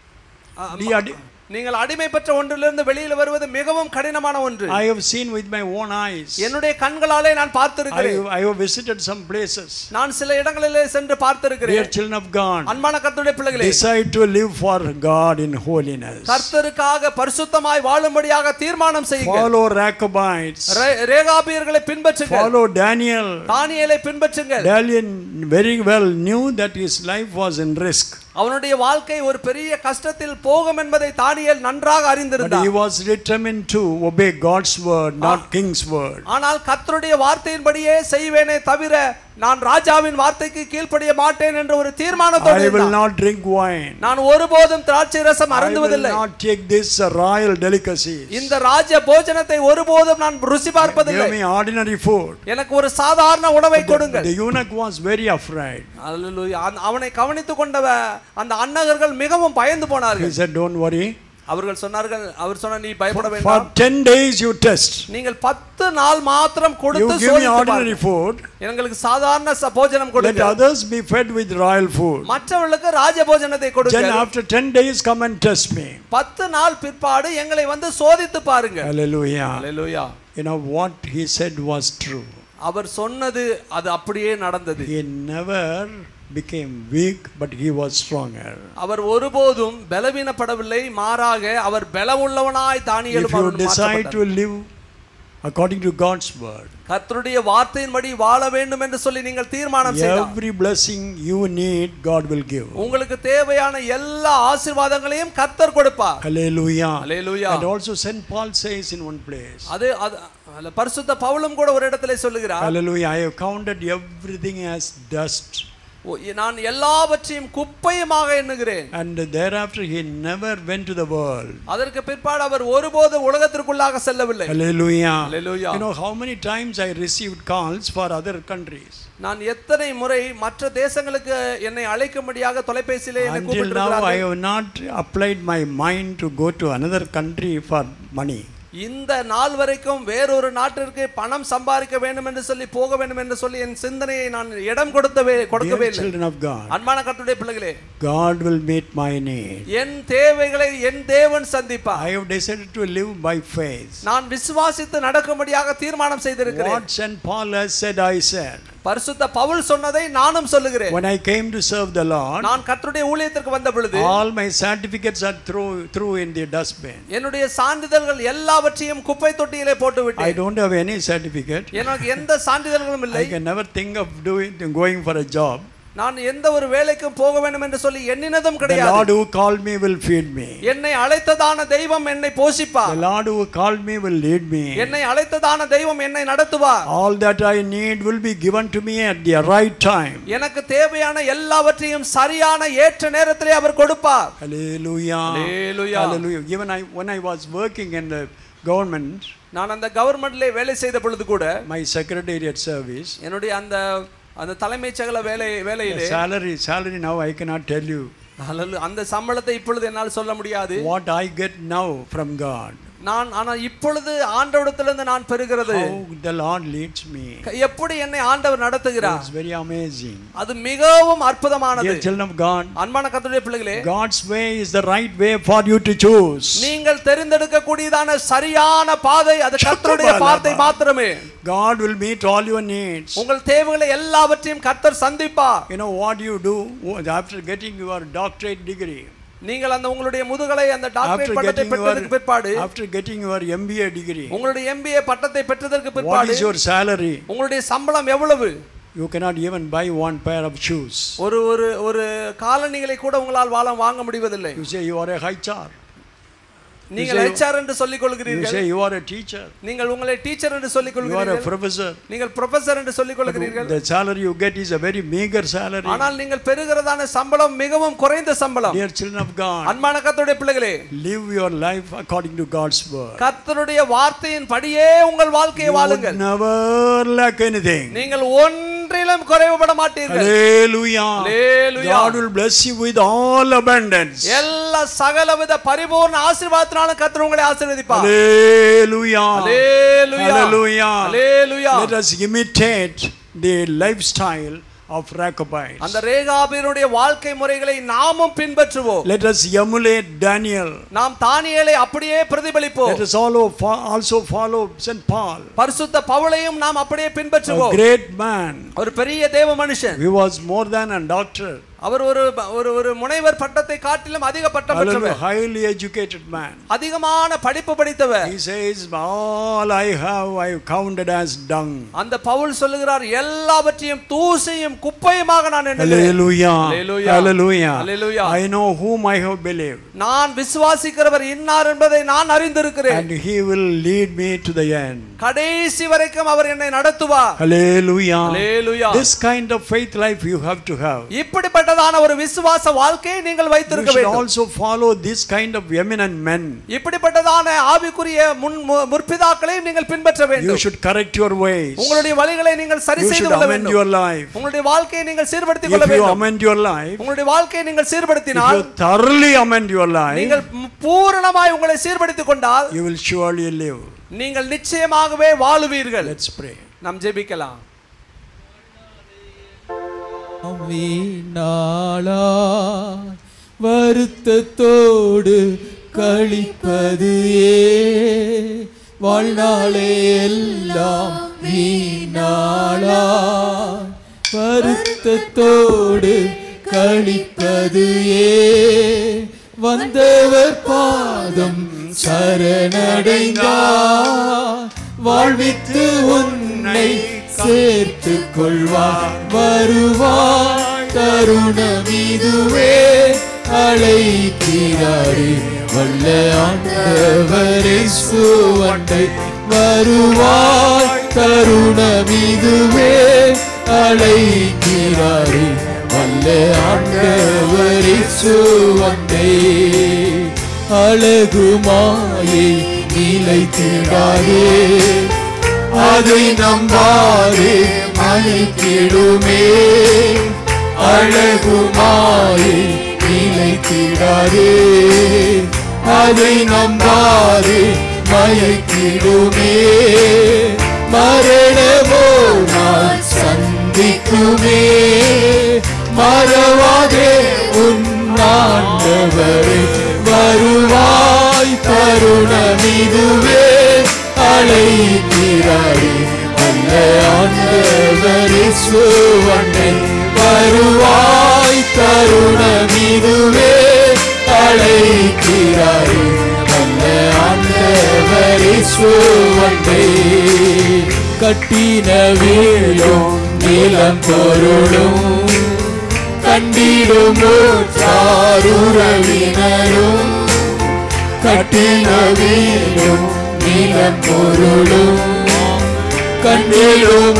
Speaker 3: A-
Speaker 2: The addi-
Speaker 3: நீங்கள் அடிமை பெற்ற ஒன்றிலிருந்து வெளியில் வருவது மிகவும் கடினமான ஒன்று
Speaker 2: I have seen with my own eyes.
Speaker 3: என்னுடைய கண்களாலே நான்
Speaker 2: I,
Speaker 3: பார்த்திருக்கிறேன்
Speaker 2: I have visited some places.
Speaker 3: நான் சில இடங்களிலே சென்று
Speaker 2: Dear
Speaker 3: பார்த்திருக்கிறேன்
Speaker 2: children of God,
Speaker 3: அன்பான கர்த்தருடைய பிள்ளைகளே
Speaker 2: decide to live for God in holiness.
Speaker 3: கர்த்தருக்காக பரிசுத்தமாய் வாழும்படியாக தீர்மானம் செய்யுங்க
Speaker 2: Follow Rechabites.
Speaker 3: ரே- ரேகாபியர்களை பின்பற்றுங்க
Speaker 2: Follow Daniel.
Speaker 3: தானியேலை பின்பற்றுங்கள்
Speaker 2: Daniel very well knew that his life was in risk.
Speaker 3: அவனுடைய வாழ்க்கை ஒரு பெரிய கஷ்டத்தில் போகும் என்பதை தானியேல் நன்றாக
Speaker 2: But
Speaker 3: அறிந்திருந்தார்
Speaker 2: he was determined to obey God's word, not king's word.
Speaker 3: ஆனால் கர்த்தருடைய வார்த்தையின்படியே செய்வேனே தவிர நான் ராஜாவின் வார்த்தைக்கு கீழ்ப்படிய மாட்டேன் என்ற ஒரு தீர்மானத்தோடு
Speaker 2: I will
Speaker 3: இருந்தான்.
Speaker 2: not drink wine.
Speaker 3: நான் ஒருபோதும் திராட்சை ரசம்
Speaker 2: I will
Speaker 3: அருந்துவதில்லை
Speaker 2: not take this uh, royal delicacies.
Speaker 3: இந்த ராஜ போஜனத்தை ஒருபோதும் நான் ருசி பார்ப்பதில்லை
Speaker 2: Give me ordinary food.
Speaker 3: எனக்கு ஒரு சாதாரண உணவை கொடுங்கள்
Speaker 2: The eunuch was very afraid.
Speaker 3: அல்லேலூயா. அந்த- அவனை கவனித்துக் கொண்டவ அந்த அன்னகர்கள் மிகவும் பயந்து
Speaker 2: He
Speaker 3: போனார்கள்
Speaker 2: said, Don't worry.
Speaker 3: அவர்கள் சொன்னார்கள் அவர் சொன்ன நீ பயப்பட
Speaker 2: For
Speaker 3: வேண்டாம்
Speaker 2: 10 days you test.
Speaker 3: நீங்கள் பத்து நாள் மாத்திரம்
Speaker 2: You
Speaker 3: கொடுத்து
Speaker 2: give me
Speaker 3: சோதித்து
Speaker 2: ordinary
Speaker 3: பாருங்கள்.
Speaker 2: food.
Speaker 3: எங்களுக்கு சாதாரண ச- போஜனம்
Speaker 2: Let
Speaker 3: கொடுங்க
Speaker 2: others be fed with royal food.
Speaker 3: மற்றவர்களுக்கு ராஜ போஜனத்தை
Speaker 2: Then
Speaker 3: கொடுங்க
Speaker 2: after 10 days, come and test me.
Speaker 3: பத்து நாள் பிற்பாடு எங்களை வந்து சோதித்து பாருங்க
Speaker 2: Hallelujah.
Speaker 3: Hallelujah.
Speaker 2: You know what he said was true.
Speaker 3: அவர் சொன்னது அது அப்படியே நடந்தது
Speaker 2: He never became weak, but he was stronger.
Speaker 3: அவர் ஒருபோதும் பலவீனப்படவில்லை மாறாக அவர் பலமுள்ளவனாய்
Speaker 2: If
Speaker 3: தானியேலும்
Speaker 2: you
Speaker 3: அவனும்
Speaker 2: decide to
Speaker 3: மாற்றப்பட்டார்.
Speaker 2: live according to God's word,
Speaker 3: கர்த்தருடைய வார்த்தையின்படி வாழ வேண்டும் என்று சொல்லி நீங்கள் தீர்மானம் செய்தால்
Speaker 2: every blessing you need, God will give.
Speaker 3: உங்களுக்கு தேவையான எல்லா ஆசீர்வாதங்களையும் கர்த்தர் கொடுப்பார்
Speaker 2: Hallelujah.
Speaker 3: Hallelujah.
Speaker 2: And also St. Paul says in one place,
Speaker 3: அது அது அதுல பரிசுத்த பவுலும் கூட ஒரு இடத்துல சொல்லுகிறார்
Speaker 2: Hallelujah, I have counted everything as dust.
Speaker 3: ஓ, நான் எல்லாவற்றையும் குப்பையுமாக எண்ணுகிறேன்
Speaker 2: And thereafter he never went to the world.
Speaker 3: அதற்கு பிற்பாடு அவர் ஒருபோது உலகத்திற்குள்ளாக செல்லவில்லை
Speaker 2: Hallelujah.
Speaker 3: Hallelujah.
Speaker 2: You know how many times I received calls for other countries.
Speaker 3: நான் எத்தனை முறை மற்ற தேசங்களுக்கு என்னை அழைக்கும்படியாக தொலைபேசியிலே என்னை
Speaker 2: Until now I
Speaker 3: கூப்பிட்டிருக்கிறார்கள்
Speaker 2: have not applied my mind to go to another country for money.
Speaker 3: இந்த நாள் வரைக்கும் வேறொரு நாட்டிற்கு பணம் சம்பாதிக்க வேண்டும் என்று சொல்லி போக வேண்டும் என்று சொல்லி என் சிந்தனையை நான் இடம் கொடுத்தவே கொடுக்கவே
Speaker 2: Dear
Speaker 3: இல்லை
Speaker 2: children of God,
Speaker 3: அன்பான கர்த்தருடைய பிள்ளைகளே
Speaker 2: God will meet my need.
Speaker 3: என் தேவைகளை என் தேவன் சந்திப்பார்
Speaker 2: I have decided to live by faith.
Speaker 3: நான் விசுவாசித்து நடக்கும்படியாக தீர்மானம் செய்திருக்கிறேன்
Speaker 2: What St. Paul has said, I said.
Speaker 3: பரிசுத்த பவுல் சொன்னதை நானும் சொல்லுகிறேன்
Speaker 2: When I came to serve the Lord,
Speaker 3: நான் கர்த்தருடைய ஊழியத்திற்கு வந்த பொழுது
Speaker 2: all my certificates are through, through in the dustbin.
Speaker 3: என்னுடைய சான்றிதழ்கள் எல்லாவற்றையும் குப்பை தொட்டியிலே போட்டு
Speaker 2: I
Speaker 3: விட்டேன்
Speaker 2: don't have any certificate.
Speaker 3: எனக்கு எந்த சான்றிதழ்களும் இல்லை
Speaker 2: I can never think of doing going for a job.
Speaker 3: நான் எந்த ஒரு வேலைக்கும் போக வேண்டும் என்று சொல்லி எண்ணினதும்
Speaker 2: The
Speaker 3: கிடையாது
Speaker 2: Lord who called me will feed me.
Speaker 3: என்னை அழைத்ததான தெய்வம் என்னை போஷிப்பார்
Speaker 2: The Lord who called me will lead me.
Speaker 3: என்னை அழைத்ததான தெய்வம் என்னை நடத்துவார்
Speaker 2: All that I need will be given to me at the right time.
Speaker 3: எனக்கு தேவையான எல்லாவற்றையும் சரியான ஏற்ற நேரத்திலே அவர் கொடுப்பார்
Speaker 2: Hallelujah.
Speaker 3: Hallelujah.
Speaker 2: Hallelujah. Even I, when I was working in the government,
Speaker 3: நான் அந்த கவர்மெண்ட்ல வேலை செய்த பொழுது கூட
Speaker 2: my secretariat service,
Speaker 3: என்னுடைய அந்த அந்த தலைமைச் செயல வேலை
Speaker 2: the
Speaker 3: வேலையிலே
Speaker 2: salary, salary now I cannot tell you
Speaker 3: அல்ல- அந்த சம்பளத்தை இப்பொழுது என்னால் சொல்ல முடியாது
Speaker 2: what I get now from God.
Speaker 3: நான் ஆனால் இப்பொழுது ஆண்டவரிடத்திலிருந்து நான் பெறுகிறது
Speaker 2: How the Lord leads me.
Speaker 3: எப்படி என்னை ஆண்டவர் நடத்துகிறார்
Speaker 2: It's very amazing.
Speaker 3: அது மிகவும் அற்புதமானது
Speaker 2: Dear children of God,
Speaker 3: அன்பான கர்த்தருடைய பிள்ளைகளே
Speaker 2: God's way is the right way for you to choose.
Speaker 3: நீங்கள் தெரிந்தெடுக்க கூடியதான சரியான பாதை அது கர்த்தருடைய பாதை மாத்திரமே
Speaker 2: God will meet all your needs.
Speaker 3: உங்கள் தேவைகளை எல்லாவற்றையும் கர்த்தர் சந்திப்பார்
Speaker 2: You know what you do after getting your doctorate degree,
Speaker 3: நீங்கள் அந்த உங்களுடைய முதுகலை அந்த
Speaker 2: after
Speaker 3: டாக்டரேட் பட்டத்தை
Speaker 2: getting
Speaker 3: பெற்றதற்கு பிற்பாடு
Speaker 2: your after getting your MBA degree,
Speaker 3: உங்களுடைய எம்பிஏ பட்டத்தை பெற்றதற்கு
Speaker 2: what
Speaker 3: பிற்பாடு
Speaker 2: is your salary?
Speaker 3: உங்களுடைய சம்பளம் எவ்வளவு
Speaker 2: You cannot even buy one pair of shoes.
Speaker 3: ஒரு ஒரு ஒரு காலணிகளை கூட உங்களால் வாழ வாங்க முடிவதில்லை
Speaker 2: You say you are a HR.
Speaker 3: நீங்கள்
Speaker 2: say-
Speaker 3: ஹெச்ஆர் என்று சொல்லிக்
Speaker 2: You
Speaker 3: கொள்கிறீர்கள்
Speaker 2: say you are a teacher.
Speaker 3: நீங்கள் உங்களை டீச்சர் என்று சொல்லிக்
Speaker 2: You are a
Speaker 3: கொள்கிறீர்கள்
Speaker 2: professor.
Speaker 3: நீங்கள் ப்ரொஃபசர் என்று சொல்லிக்
Speaker 2: But
Speaker 3: கொள்கிறீர்கள்
Speaker 2: the salary you get is a very meager salary.
Speaker 3: ஆனால் நீங்கள் பெறுகிறதான சம்பளம் மிகவும் குறைந்த சம்பளம்
Speaker 2: Dear children of God,
Speaker 3: அன்பான கர்த்தருடைய பிள்ளைகளே
Speaker 2: live your life according to God's word.
Speaker 3: கர்த்தருடைய வார்த்தையின் படியே உங்கள் வாழ்க்கையை
Speaker 2: You would
Speaker 3: வாழுங்கள்
Speaker 2: never lack anything.
Speaker 3: நீங்கள் ஒன்றிலும் குறைவுபட மாட்டீர்கள்
Speaker 2: Hallelujah.
Speaker 3: Hallelujah.
Speaker 2: God will bless you with all abundance.
Speaker 3: எல்லா சகலவித பரிபூர்ண ஆசீர்வாதத்தினாலும் கர்த்தர் உங்களை ஆசீர்வதிப்பார்
Speaker 2: Hallelujah.
Speaker 3: Hallelujah.
Speaker 2: Hallelujah.
Speaker 3: Hallelujah.
Speaker 2: Let us imitate the lifestyle of Rechabites.
Speaker 3: அந்த ரேகாபியருடைய வாழ்க்கை முறைகளை நாமும் பின்பற்றுவோம்
Speaker 2: Let us emulate Daniel.
Speaker 3: நாம் தானியேலை அப்படியே பிரதிபலிப்போம்
Speaker 2: Let us also, fo- also follow St. Paul,
Speaker 3: பரிசுத்த பவுலையும் நாம் அப்படியே
Speaker 2: a
Speaker 3: பின்பற்றுவோம்
Speaker 2: great man.
Speaker 3: ஒரு பெரிய தேவ மனுஷன்
Speaker 2: He was more than a doctor,
Speaker 3: அவர் ஒரு ஒரு ஒரு முனைவர் பட்டத்தை காட்டிலும் அதிக பட்டம்
Speaker 2: Hallelujah.
Speaker 3: பெற்றவர்
Speaker 2: highly educated man.
Speaker 3: அதிகமான படிப்பு படித்தவர்
Speaker 2: He says, All I have, I have counted as dung.
Speaker 3: அந்த பவுல் சொல்லுகிறார் எல்லாவற்றையும் தூசையும் குப்பையுமாக நான் எண்ணுகிறேன்
Speaker 2: Hallelujah.
Speaker 3: Hallelujah.
Speaker 2: Hallelujah.
Speaker 3: Hallelujah.
Speaker 2: I know whom I have believed.
Speaker 3: நான் விசுவாசிக்கிறவர் இன்னார் என்பதை நான் அறிந்திருக்கிறேன்
Speaker 2: And he will lead me to the end.
Speaker 3: கடைசி வரைக்கும் அவர் என்னை நடத்துவார்
Speaker 2: Hallelujah.
Speaker 3: Hallelujah.
Speaker 2: This kind of faith life you have to have.
Speaker 3: இப்படிப்பட்டதான ஒரு விசுவாச வாழ்க்கையை நீங்கள்
Speaker 2: You
Speaker 3: வைத்திருக்க
Speaker 2: should
Speaker 3: வேண்டும்
Speaker 2: also follow this kind of eminent men.
Speaker 3: இப்படிப்பட்டதான ஆவிக்குரிய முன் மு- முற்பிதாக்களையும் நீங்கள் பின்பற்ற
Speaker 2: You
Speaker 3: வேண்டும்
Speaker 2: should correct your ways.
Speaker 3: உங்களுடைய வழிகளை நீங்கள் சரி
Speaker 2: You
Speaker 3: செய்து
Speaker 2: should
Speaker 3: கொள்ள
Speaker 2: amend
Speaker 3: வேண்டும்
Speaker 2: your life.
Speaker 3: உங்களுடைய வாழ்க்கையை நீங்கள் சீர்படுத்திக் கொள்ள
Speaker 2: If you
Speaker 3: வேண்டும்
Speaker 2: amend your life,
Speaker 3: உங்களுடைய வாழ்க்கையை நீங்கள்
Speaker 2: if
Speaker 3: சீர்படுத்தினால்
Speaker 2: you thoroughly amend your life,
Speaker 3: நீங்கள் ம் பூரணமாய் உங்களை சீர்படுத்திக் கொண்டால்
Speaker 2: you will surely live.
Speaker 3: நீங்கள் நிச்சயமாகவே வாழுவீர்கள்
Speaker 2: Let's pray.
Speaker 3: நாம் ஜெபிக்கலாம்
Speaker 1: வீணாளா வருத்தத்தோடு கழிப்பது ஏ வாழ்நாளே எல்லாம் வீணாளா வருத்தத்தோடு கழிப்பது ஏ வந்தவர் பாதம் சரணடைந்தார் வாழ்வித்து உன்னை சேர்த்து கொள்வார் வருவார் தருணம் இதுவே அழைக்கிறாரே வல்ல ஆண்டவரே சுவண்டை வருவாய் தருணம் இதுவே அழைக்கிறாரே வல்ல ஆண்டவரே சுவண்டை அழகுமாயை நிலைத்திடாதே அதை நம்பாதே மயக்கிடுமே அழகுமாயை நிலைத்திடாதே அதை நம்பாதே மயக்கிடுமே மரணமோ நான் சந்திக்குமே மறவாதே உன் ஆண்டவரே வருவாய் தருணம் இதுவே அழைக்கிறாரே அல்ல ஆண்டவர் இயேசுவண்டை வருவாய் தருணம் இதுவே அழைக்கிறாரே நல்ல ஆண்டவர் இயேசுவண்டை கட்டின வீடும் நிலம் பொருளும் கண்டிடும் சாருறவினரும் கட்டின வீடும் நிலம் பொருளும் கண்டிடும்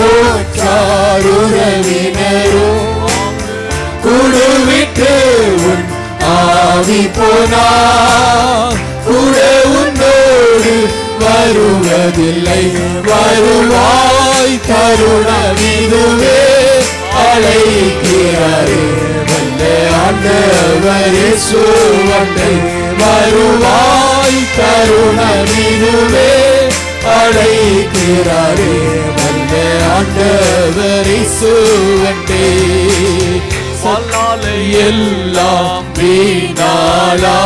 Speaker 1: சாருறவினரும் குழுவிட்டு உன் ஆவி போனா கூட உன்னோடு வருவதில்லை வருவாய் தருணம் இதுவே அழைக்கிறாரே வல்ல ஆண்டவரே சுவண்டை வருவாய் தருணம் இதுவே அழைக்கிறாரே வல்ல ஆண்டவரே சுவண்டே
Speaker 3: வாழ்நாளை
Speaker 1: எல்லாம் வீணாளா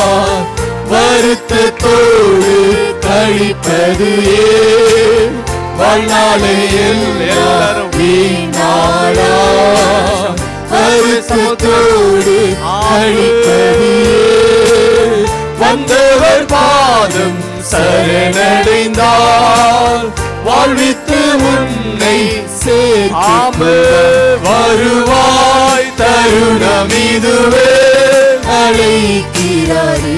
Speaker 1: வருத்தத்தோடு கழிப்பது ஏன் வாழ்நாளை எல்லாரும் வீணாளா வருத்தத்தோடு கழிப்பது ஏன் வந்தவர் பாதம் சரணடைந்தால் வாழ்வித்து உன்னை சேர்த்து வருவாய் தருணம் இதுவே அழைக்கிறாரே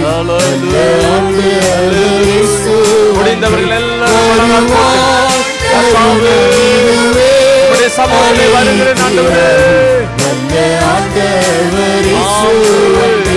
Speaker 3: முடிந்தவர்கள் எல்லாரும்
Speaker 1: தருணம் இதுவே
Speaker 3: உம்முடைய சமூகத்திலே வருகிறேன் ஆண்டவரே.
Speaker 1: வல்ல ஆண்டவரே சுவண்டே.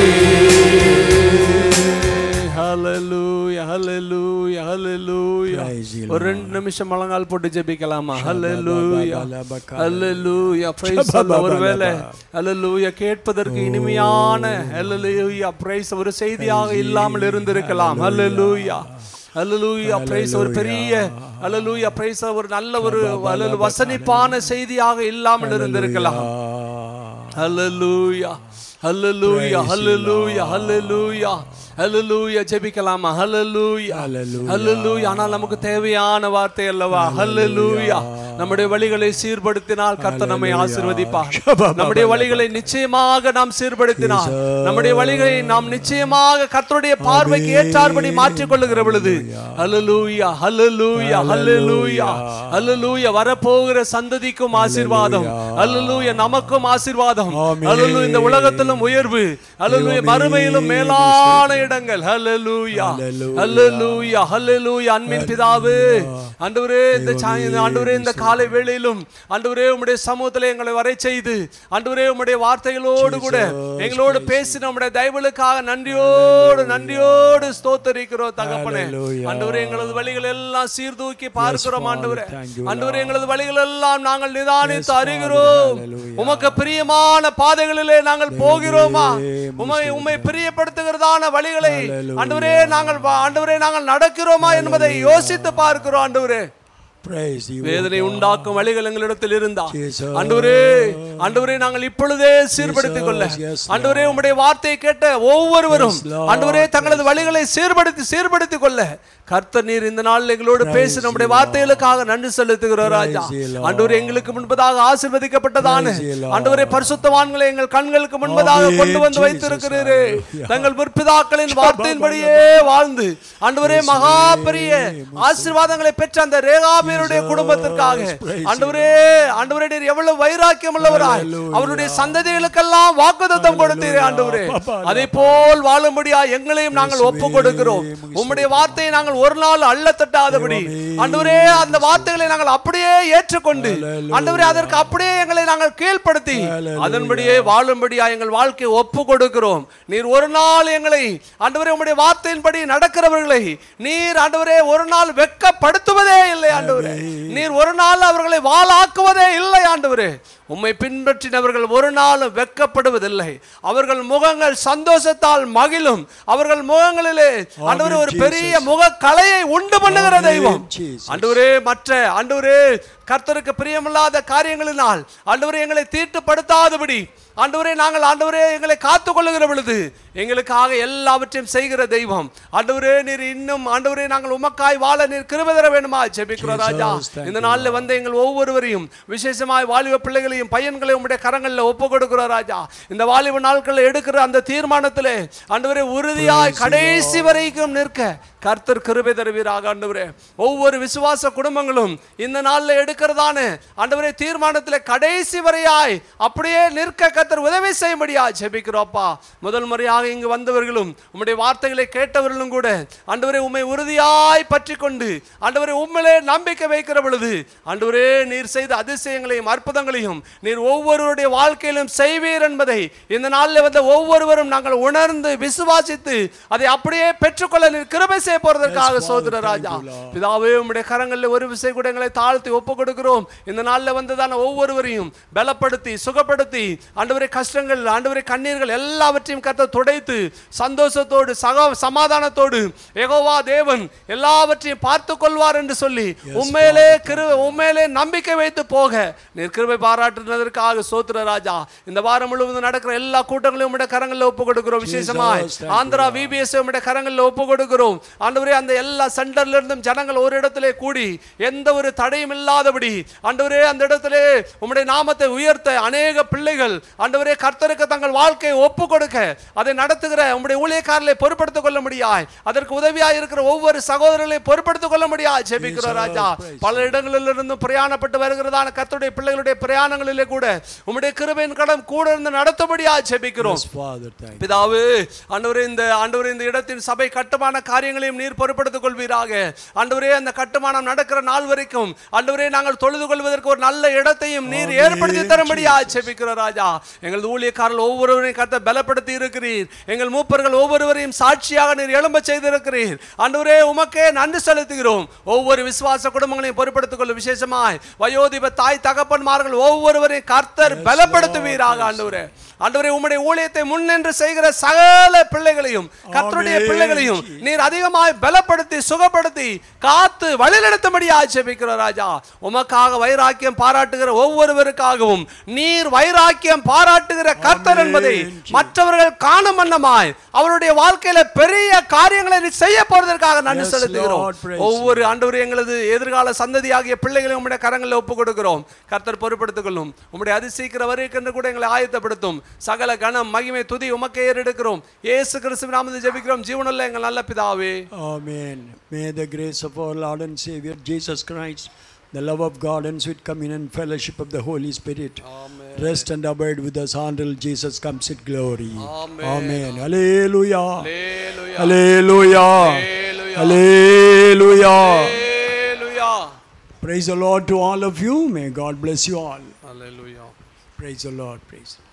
Speaker 3: Hallelujah, hallelujah, hallelujah.
Speaker 2: Praise the
Speaker 3: ஒரு
Speaker 2: Lord.
Speaker 3: ரெண்டு நிமிஷம் முழங்கால் போட்டு ஜெபிக்கலாமா
Speaker 2: Shabba
Speaker 3: hallelujah
Speaker 2: ba ba la ba ka.
Speaker 3: Hallelujah praise
Speaker 2: Shabba
Speaker 3: the
Speaker 2: ba ba
Speaker 3: ஒருவேளை
Speaker 2: la ba.
Speaker 3: ஹalleluya கேட்பதற்கு இனிமையான ஹalleluya praise ஒரு செய்தியாக இல்லாமல் இருந்திருக்கலாம் ஹalleluya ஹalleluya praise ஒரு பெரிய ஹalleluya praise ஒரு நல்ல ஒரு ஹalleluya வசனிப்பான செய்தியாக இல்லாமல் இருந்திருக்கலாம் ஹalleluya ஹalleluya ஹalleluya ஹalleluya ஹalleluya ஜெபிக்கலாமா ஹalleluya
Speaker 2: Hallelujah.
Speaker 3: ஹalleluya ஆனால் நமக்கு தேவையான வார்த்தை அல்லவா ஹalleluya நம்முடைய வழிகளை சீர்படுத்தினால் கர்த்தர் நம்மை ஆசீர்வதிப்பார் நம்முடைய வழிகளை நிச்சயமாக நாம் சீர்படுத்தினால் நம்முடைய வழிகளை நாம் நிச்சயமாக கர்த்தருடைய பார்வைக்கு ஏற்றார்படி மாற்றிக் கொள்ளுகிற பொழுது ஹalleluya ஹalleluya ஹalleluya ஹalleluya வரப்போகிற சந்ததிக்கும் ஆசீர்வாதம் ஹalleluya நமக்கும் ஆசீர்வாதம்
Speaker 2: ஆமென்.
Speaker 3: ஹalleluya இந்த உலகத்திலும் உயர்வு ஹalleluya மறுமையிலும் மேலான இடங்கள் ஹalleluya
Speaker 2: Hallelujah.
Speaker 3: ஹalleluya ஹalleluya அன்பின் பிதாவே ஆண்டவரே இந்த சாய்- ஆண்டவரே இந்த காலை வேளையிலும் ஆண்டவரே உம்முடைய சமூகத்திலே எங்களை வரை செய்து ஆண்டவரே உம்முடைய வார்த்தைகளோடு கூட எங்களோடு பேசின உம்முடைய தயவுகளுக்காக நன்றியோடு நன்றியோடு ஸ்தோத்தரிக்கிறோம் தகப்பனே
Speaker 2: Hallelujah.
Speaker 3: ஆண்டவரே எங்களது வழிகள் எல்லாம் சீர்தூக்கி பார்க்கிறோம்
Speaker 2: Father.
Speaker 3: ஆண்டவரே
Speaker 2: Thank you,
Speaker 3: ஆண்டவரே
Speaker 2: Lord.
Speaker 3: எங்களது வழிகள் எல்லாம் நாங்கள் நிதானித்து
Speaker 2: Yes, Father.
Speaker 3: அறிகிறோம்
Speaker 2: Hallelujah.
Speaker 3: உமக்கு பிரியமான பாதைகளிலே நாங்கள் போகிறோமா
Speaker 2: Hallelujah.
Speaker 3: உமை உம்மை பிரியப்படுத்துகிறதான வழிகளை
Speaker 2: Hallelujah.
Speaker 3: ஆண்டவரே நாங்கள் வா- ஆண்டவரே நாங்கள் நடக்கிறோமா என்பதை யோசித்து பார்க்கிறோம் ஆண்டவரே
Speaker 2: Praise you.
Speaker 3: வேதனை உண்டாக்கும் வழிகள் எங்களிடத்தில் இருந்தா
Speaker 2: Jesus.
Speaker 3: ஆண்டவரே ஆண்டவரே நாங்கள் இப்பொழுதே சீர்படுத்திக் கொள்ள
Speaker 2: Jesus, yes, Lord.
Speaker 3: ஆண்டவரே உம்முடைய வார்த்தையை கேட்ட ஒவ்வொருவரும்
Speaker 2: Yes, Lord.
Speaker 3: ஆண்டவரே தங்களது வழிகளை சீர்படுத்தி சீர்படுத்திக் கொள்ள கர்த்தர் நீர் இந்த நாள் எங்களோடு பேசி நம்முடைய வார்த்தைகளுக்காக நன்றி செலுத்துகிறோம் ராஜா
Speaker 2: Praise you, Lord.
Speaker 3: ஆண்டவரே எங்களுக்கு முன்பதாக ஆசீர்வதிக்கப்பட்டதான
Speaker 2: Praise you, Lord.
Speaker 3: ஆண்டவரே பரிசுத்தவான்களை எங்கள் கண்களுக்கு முன்பதாக
Speaker 2: Amen,
Speaker 3: கொண்டு வந்து
Speaker 2: Jesus.
Speaker 3: வைத்திருக்கிறீரே
Speaker 2: Hallelujah.
Speaker 3: தங்கள் முற்பிதாக்களின் வார்த்தையின்படியே வாழ்ந்து ஆண்டவரே மகா பெரிய ஆசீர்வாதங்களை பெற்ற அந்த ரேகாபியருடைய குடும்பத்திற்காக
Speaker 2: Praise
Speaker 3: ஆண்டவரே ஆண்டவரே நீர் எவ்வளவு வைராக்கியம் உள்ளவராய்
Speaker 2: Hallelujah.
Speaker 3: அவருடைய சந்ததிகளுக்கெல்லாம் வாக்குத்தத்தம் கொடுத்தீரே ஆண்டவரே
Speaker 2: Papa,
Speaker 3: அதே போல் வாழும்படியா எங்களையும் நாங்கள்
Speaker 2: இயேசுவே,
Speaker 3: ஒப்பு கொடுக்கிறோம்
Speaker 2: உமக்கு
Speaker 3: உம்முடைய வார்த்தையை நாங்கள் ஒரு நாள் அள்ள தட்டாதபடி
Speaker 2: Amen.
Speaker 3: ஆண்டவரே அந்த வார்த்தைகளை நாங்கள் அப்படியே ஏற்றுக்கொண்டு
Speaker 2: Hallelujah.
Speaker 3: ஆண்டவரே அதற்கு அப்படியே எங்களை நாங்கள் கீழ்ப்படுத்தி
Speaker 2: Hallelujah.
Speaker 3: அதன்படியே வாழும்படியா எங்கள் வாழ்க்கையை ஒப்பு கொடுக்கிறோம் நீர் ஒரு நாள் எங்களை ஆண்டவரே உம்முடைய வார்த்தையின்படி நடக்கிறவர்களை நீர் ஆண்டவரே ஒரு நாள் வெட்கப்படுத்துவதே இல்லை ஆண்டவரே நீர் ஒரு நாள் அவர்களை வாளாக்குவதே இல்லை ஆண்டவரே உம்மை பின்பற்றினவர்கள் ஒரு நாளும் வெட்கப்படுவதில்லை அவர்கள் முகங்கள் சந்தோஷத்தால் மகிழும் அவர்கள் முகங்களிலே ஆண்டவரே ஒரு பெரிய முக கலையை உண்டு பண்ணுகிற
Speaker 2: Amen,
Speaker 3: தெய்வம்
Speaker 2: Jesus.
Speaker 3: ஆண்டவரே மற்ற ஆண்டவரே கர்த்தருக்கு பிரியமில்லாத காரியங்களினால் ஆண்டவரே எங்களை தீட்டுப்படுத்தாதபடி ஆண்டவரே நாங்கள் ஆண்டவரே எங்களை காத்துக் கொள்ளுகிற பொழுது எங்களுக்காக எல்லாவற்றையும் செய்கிற தெய்வம் ஆண்டவரே நீர் இன்னும் ஆண்டவரே நாங்கள் உமக்காய் வாழ நீர் கிருபை தர வேண்டுமா ஜெபிக்கிறோம் ராஜா
Speaker 2: Jesus, thank
Speaker 3: இந்த நாளில் வந்த எங்கள் ஒவ்வொருவரையும் விசேஷமாய் வாலிப பிள்ளைகளையும் பையன்களையும் உடைய கரங்களில் ஒப்பு கொடுக்கிறோம் ராஜா இந்த வாலிப நாட்களில் எடுக்கிற அந்த தீர்மானத்திலே ஆண்டவரே உறுதியாய் கடைசி வரைக்கும் நிற்க கர்த்தர் கிருபை தருவீராக ஆண்டவரே ஒவ்வொரு விசுவாச குடும்பங்களும் இந்த நாளில் எடுக்கிறதான ஆண்டவரே தீர்மானத்தில் கடைசி வரையாய் அப்படியே நிற்க கர்த்தர் உதவி செய்யும்படியா ஜெபிக்கிறோப்பா முதல் முறையாக இங்கு வந்தவர்களும் உம்முடைய வார்த்தைகளை கேட்டவர்களும் கூட ஆண்டவரே உம்மை உறுதியாய் பற்றி கொண்டு ஆண்டவரே உண்மையிலே நம்பிக்கை வைக்கிற பொழுது ஆண்டவரே நீர் செய்த அதிசயங்களையும் அற்புதங்களையும் நீர் ஒவ்வொருவருடைய வாழ்க்கையிலும் செய்வீர் என்பதை இந்த நாளில் வந்த ஒவ்வொருவரும் நாங்கள் உணர்ந்து விசுவாசித்து அதை அப்படியே பெற்றுக்கொள்ள நீர் கிருபை செய்ய போறதற்காக
Speaker 2: Father,
Speaker 3: சோதர
Speaker 2: thank
Speaker 3: Raja
Speaker 2: you, Lord.
Speaker 3: பிதாவே உம்முடைய கரங்களில் ஒரு விசை கூட எங்களை தாழ்த்தி ஒப்பு கொடுக்கிறோம் இந்த நாளில் வந்ததான ஒவ்வொருவரையும் பலப்படுத்தி சுகப்படுத்தி ஆண்டவரே கஷ்டங்கள் ஆண்டவரே கண்ணீர்கள் எல்லாவற்றையும் கத்த துடைத்து சந்தோஷத்தோடு சக சமாதானத்தோடு யெகோவா தேவன் எல்லாவற்றையும் பார்த்து கொள்வார் என்று சொல்லி உண்மையிலே கிரு உண்மையிலே நம்பிக்கை வைத்து போக நீர் கிருபை பாராட்டுனதற்காக சோத்திர ராஜா இந்த வாரம் முழுவதும் நடக்கிற எல்லா கூட்டங்களையும் உம்முடைய கரங்களில் ஒப்பு கொடுக்கிறோம் விசேஷமாய்
Speaker 2: Jesus, thank you,
Speaker 3: Andhra VBS உம்முடைய கரங்களில் ஒப்பு கொடுக்கிறோம் ஆண்டவரே அந்த எல்லா சென்டர்ல இருந்தும் ஜனங்கள் ஒரு இடத்திலே கூடி எந்த ஒரு தடையும் இல்லாதபடி ஆண்டவரே அந்த இடத்திலே உம்முடைய நாமத்தை உயர்த்த அநேக பிள்ளைகள் ஆண்டவரே கர்த்தருக்கு தங்கள் வாழ்க்கையை ஒப்பு கொடுக்க அதை நடத்துகிற உம்முடைய ஊழியக்காரர்களை பொறுப்படுத்திக் கொள்ள முடியாய் அதற்கு உதவியாய் இருக்கிற ஒவ்வொரு சகோதரர்களை பொறுப்படுத்திக் கொள்ள முடியாது ஜெபிக்கிறோம் ராஜா பல இடங்களிலிருந்து பிரயாணப்பட்டு வருகிறதான கர்த்தருடைய பிள்ளைகளுடைய பிரயாணங்களிலே கூட உம்முடைய கிருபையின் கடம் கூட இருந்து நடத்தபடியா ஜெபிக்கிறோம்
Speaker 2: Yes, Father, thank you.
Speaker 3: பிதாவே ஆண்டவரே இந்த ஆண்டவரே இந்த இடத்தின் சபை கட்டுமான காரியங்களையும் நீர் பொறுப்படுத்திக் கொள்வீராக ஆண்டவரே அந்த கட்டுமானம் நடக்கிற நாள் வரைக்கும் ஆண்டவரே நாங்கள் தொழுது கொள்வதற்கு ஒரு நல்ல இடத்தையும் நீர்
Speaker 2: Amen,
Speaker 3: ஏற்படுத்தி தரும்படியா
Speaker 2: Jesus.
Speaker 3: ஜெபிக்கிறோம் ராஜா எங்கள் ஊழியக்காரர்கள் ஒவ்வொருவரையும் கத்த பலப்படுத்தி இருக்கிறீர் எங்கள் மூப்பர்கள் ஒவ்வொருவரையும் சாட்சியாக நீர் எழும்ப செய்திருக்கிறீர் ஆண்டவரே உமக்கே நன்றி செலுத்துகிறோம் ஒவ்வொரு விசுவாச குடும்பங்களையும் பொறுப்படுத்திக் கொள்ள விசேஷமாய் வயோதிப தாய் தகப்பன்மார்கள் ஒவ்வொருவரையும் கர்த்தர் பலப்படுத்துவீராக ஆண்டவரே ஆண்டவரே உம்முடைய ஊழியத்தை முன்னின்று செய்கிற சகல பிள்ளைகளையும் கர்த்தருடைய
Speaker 2: Amen,
Speaker 3: பிள்ளைகளையும்
Speaker 2: Jesus.
Speaker 3: நீர் அதிகமாய் பலப்படுத்தி சுகப்படுத்தி காத்து வழிநடத்தும்படியா ஜெபிக்கிறோம் ராஜா உமக்காக வைராக்கியம் பாராட்டுகிற ஒவ்வொருவருக்காகவும் நீர் வைராக்கியம் பாராட்டுகிற கர்த்தர்
Speaker 2: Amen,
Speaker 3: என்பதை
Speaker 2: Jesus.
Speaker 3: மற்றவர்கள் காணும் வண்ணமாய் அவருடைய வாழ்க்கையில பெரிய காரியங்களை நீர் செய்ய போறதற்காக நன்றி
Speaker 2: Yes,
Speaker 3: செலுத்துகிறோம்
Speaker 2: Lord, praise
Speaker 3: ஒவ்வொரு ஆண்டவரே எங்களது எதிர்கால சந்ததியாகிய பிள்ளைகளை உம்முடைய கரங்களில் ஒப்பு கொடுக்கிறோம் கர்த்தர் பொறுப்படுத்திக் கொள்ளும் உம்முடைய அதிசீக்கிர வருகைக்கென்று கூட எங்களை ஆயத்தப்படுத்தும் சகல கணம் மகிமை துதி உமக்கே ஏறெடுக்கிறோம் இயேசு கிறிஸ்துவின் நாமத்தில் ஜெபிக்கிறோம் ஜீவனுள்ள எங்கள் நல்ல பிதாவே
Speaker 2: Amen. May the grace of our Lord and Savior Jesus Christ, the love of God and sweet communion and fellowship of the Holy Spirit rest and abide with us until Jesus comes in glory.
Speaker 3: Amen.
Speaker 2: Amen. Hallelujah.
Speaker 3: Hallelujah.
Speaker 2: Hallelujah.
Speaker 3: Hallelujah.
Speaker 2: Hallelujah.
Speaker 3: Hallelujah.
Speaker 2: Praise the Lord to all of you. May God bless you all.
Speaker 3: Hallelujah.
Speaker 2: Praise the Lord. Praise.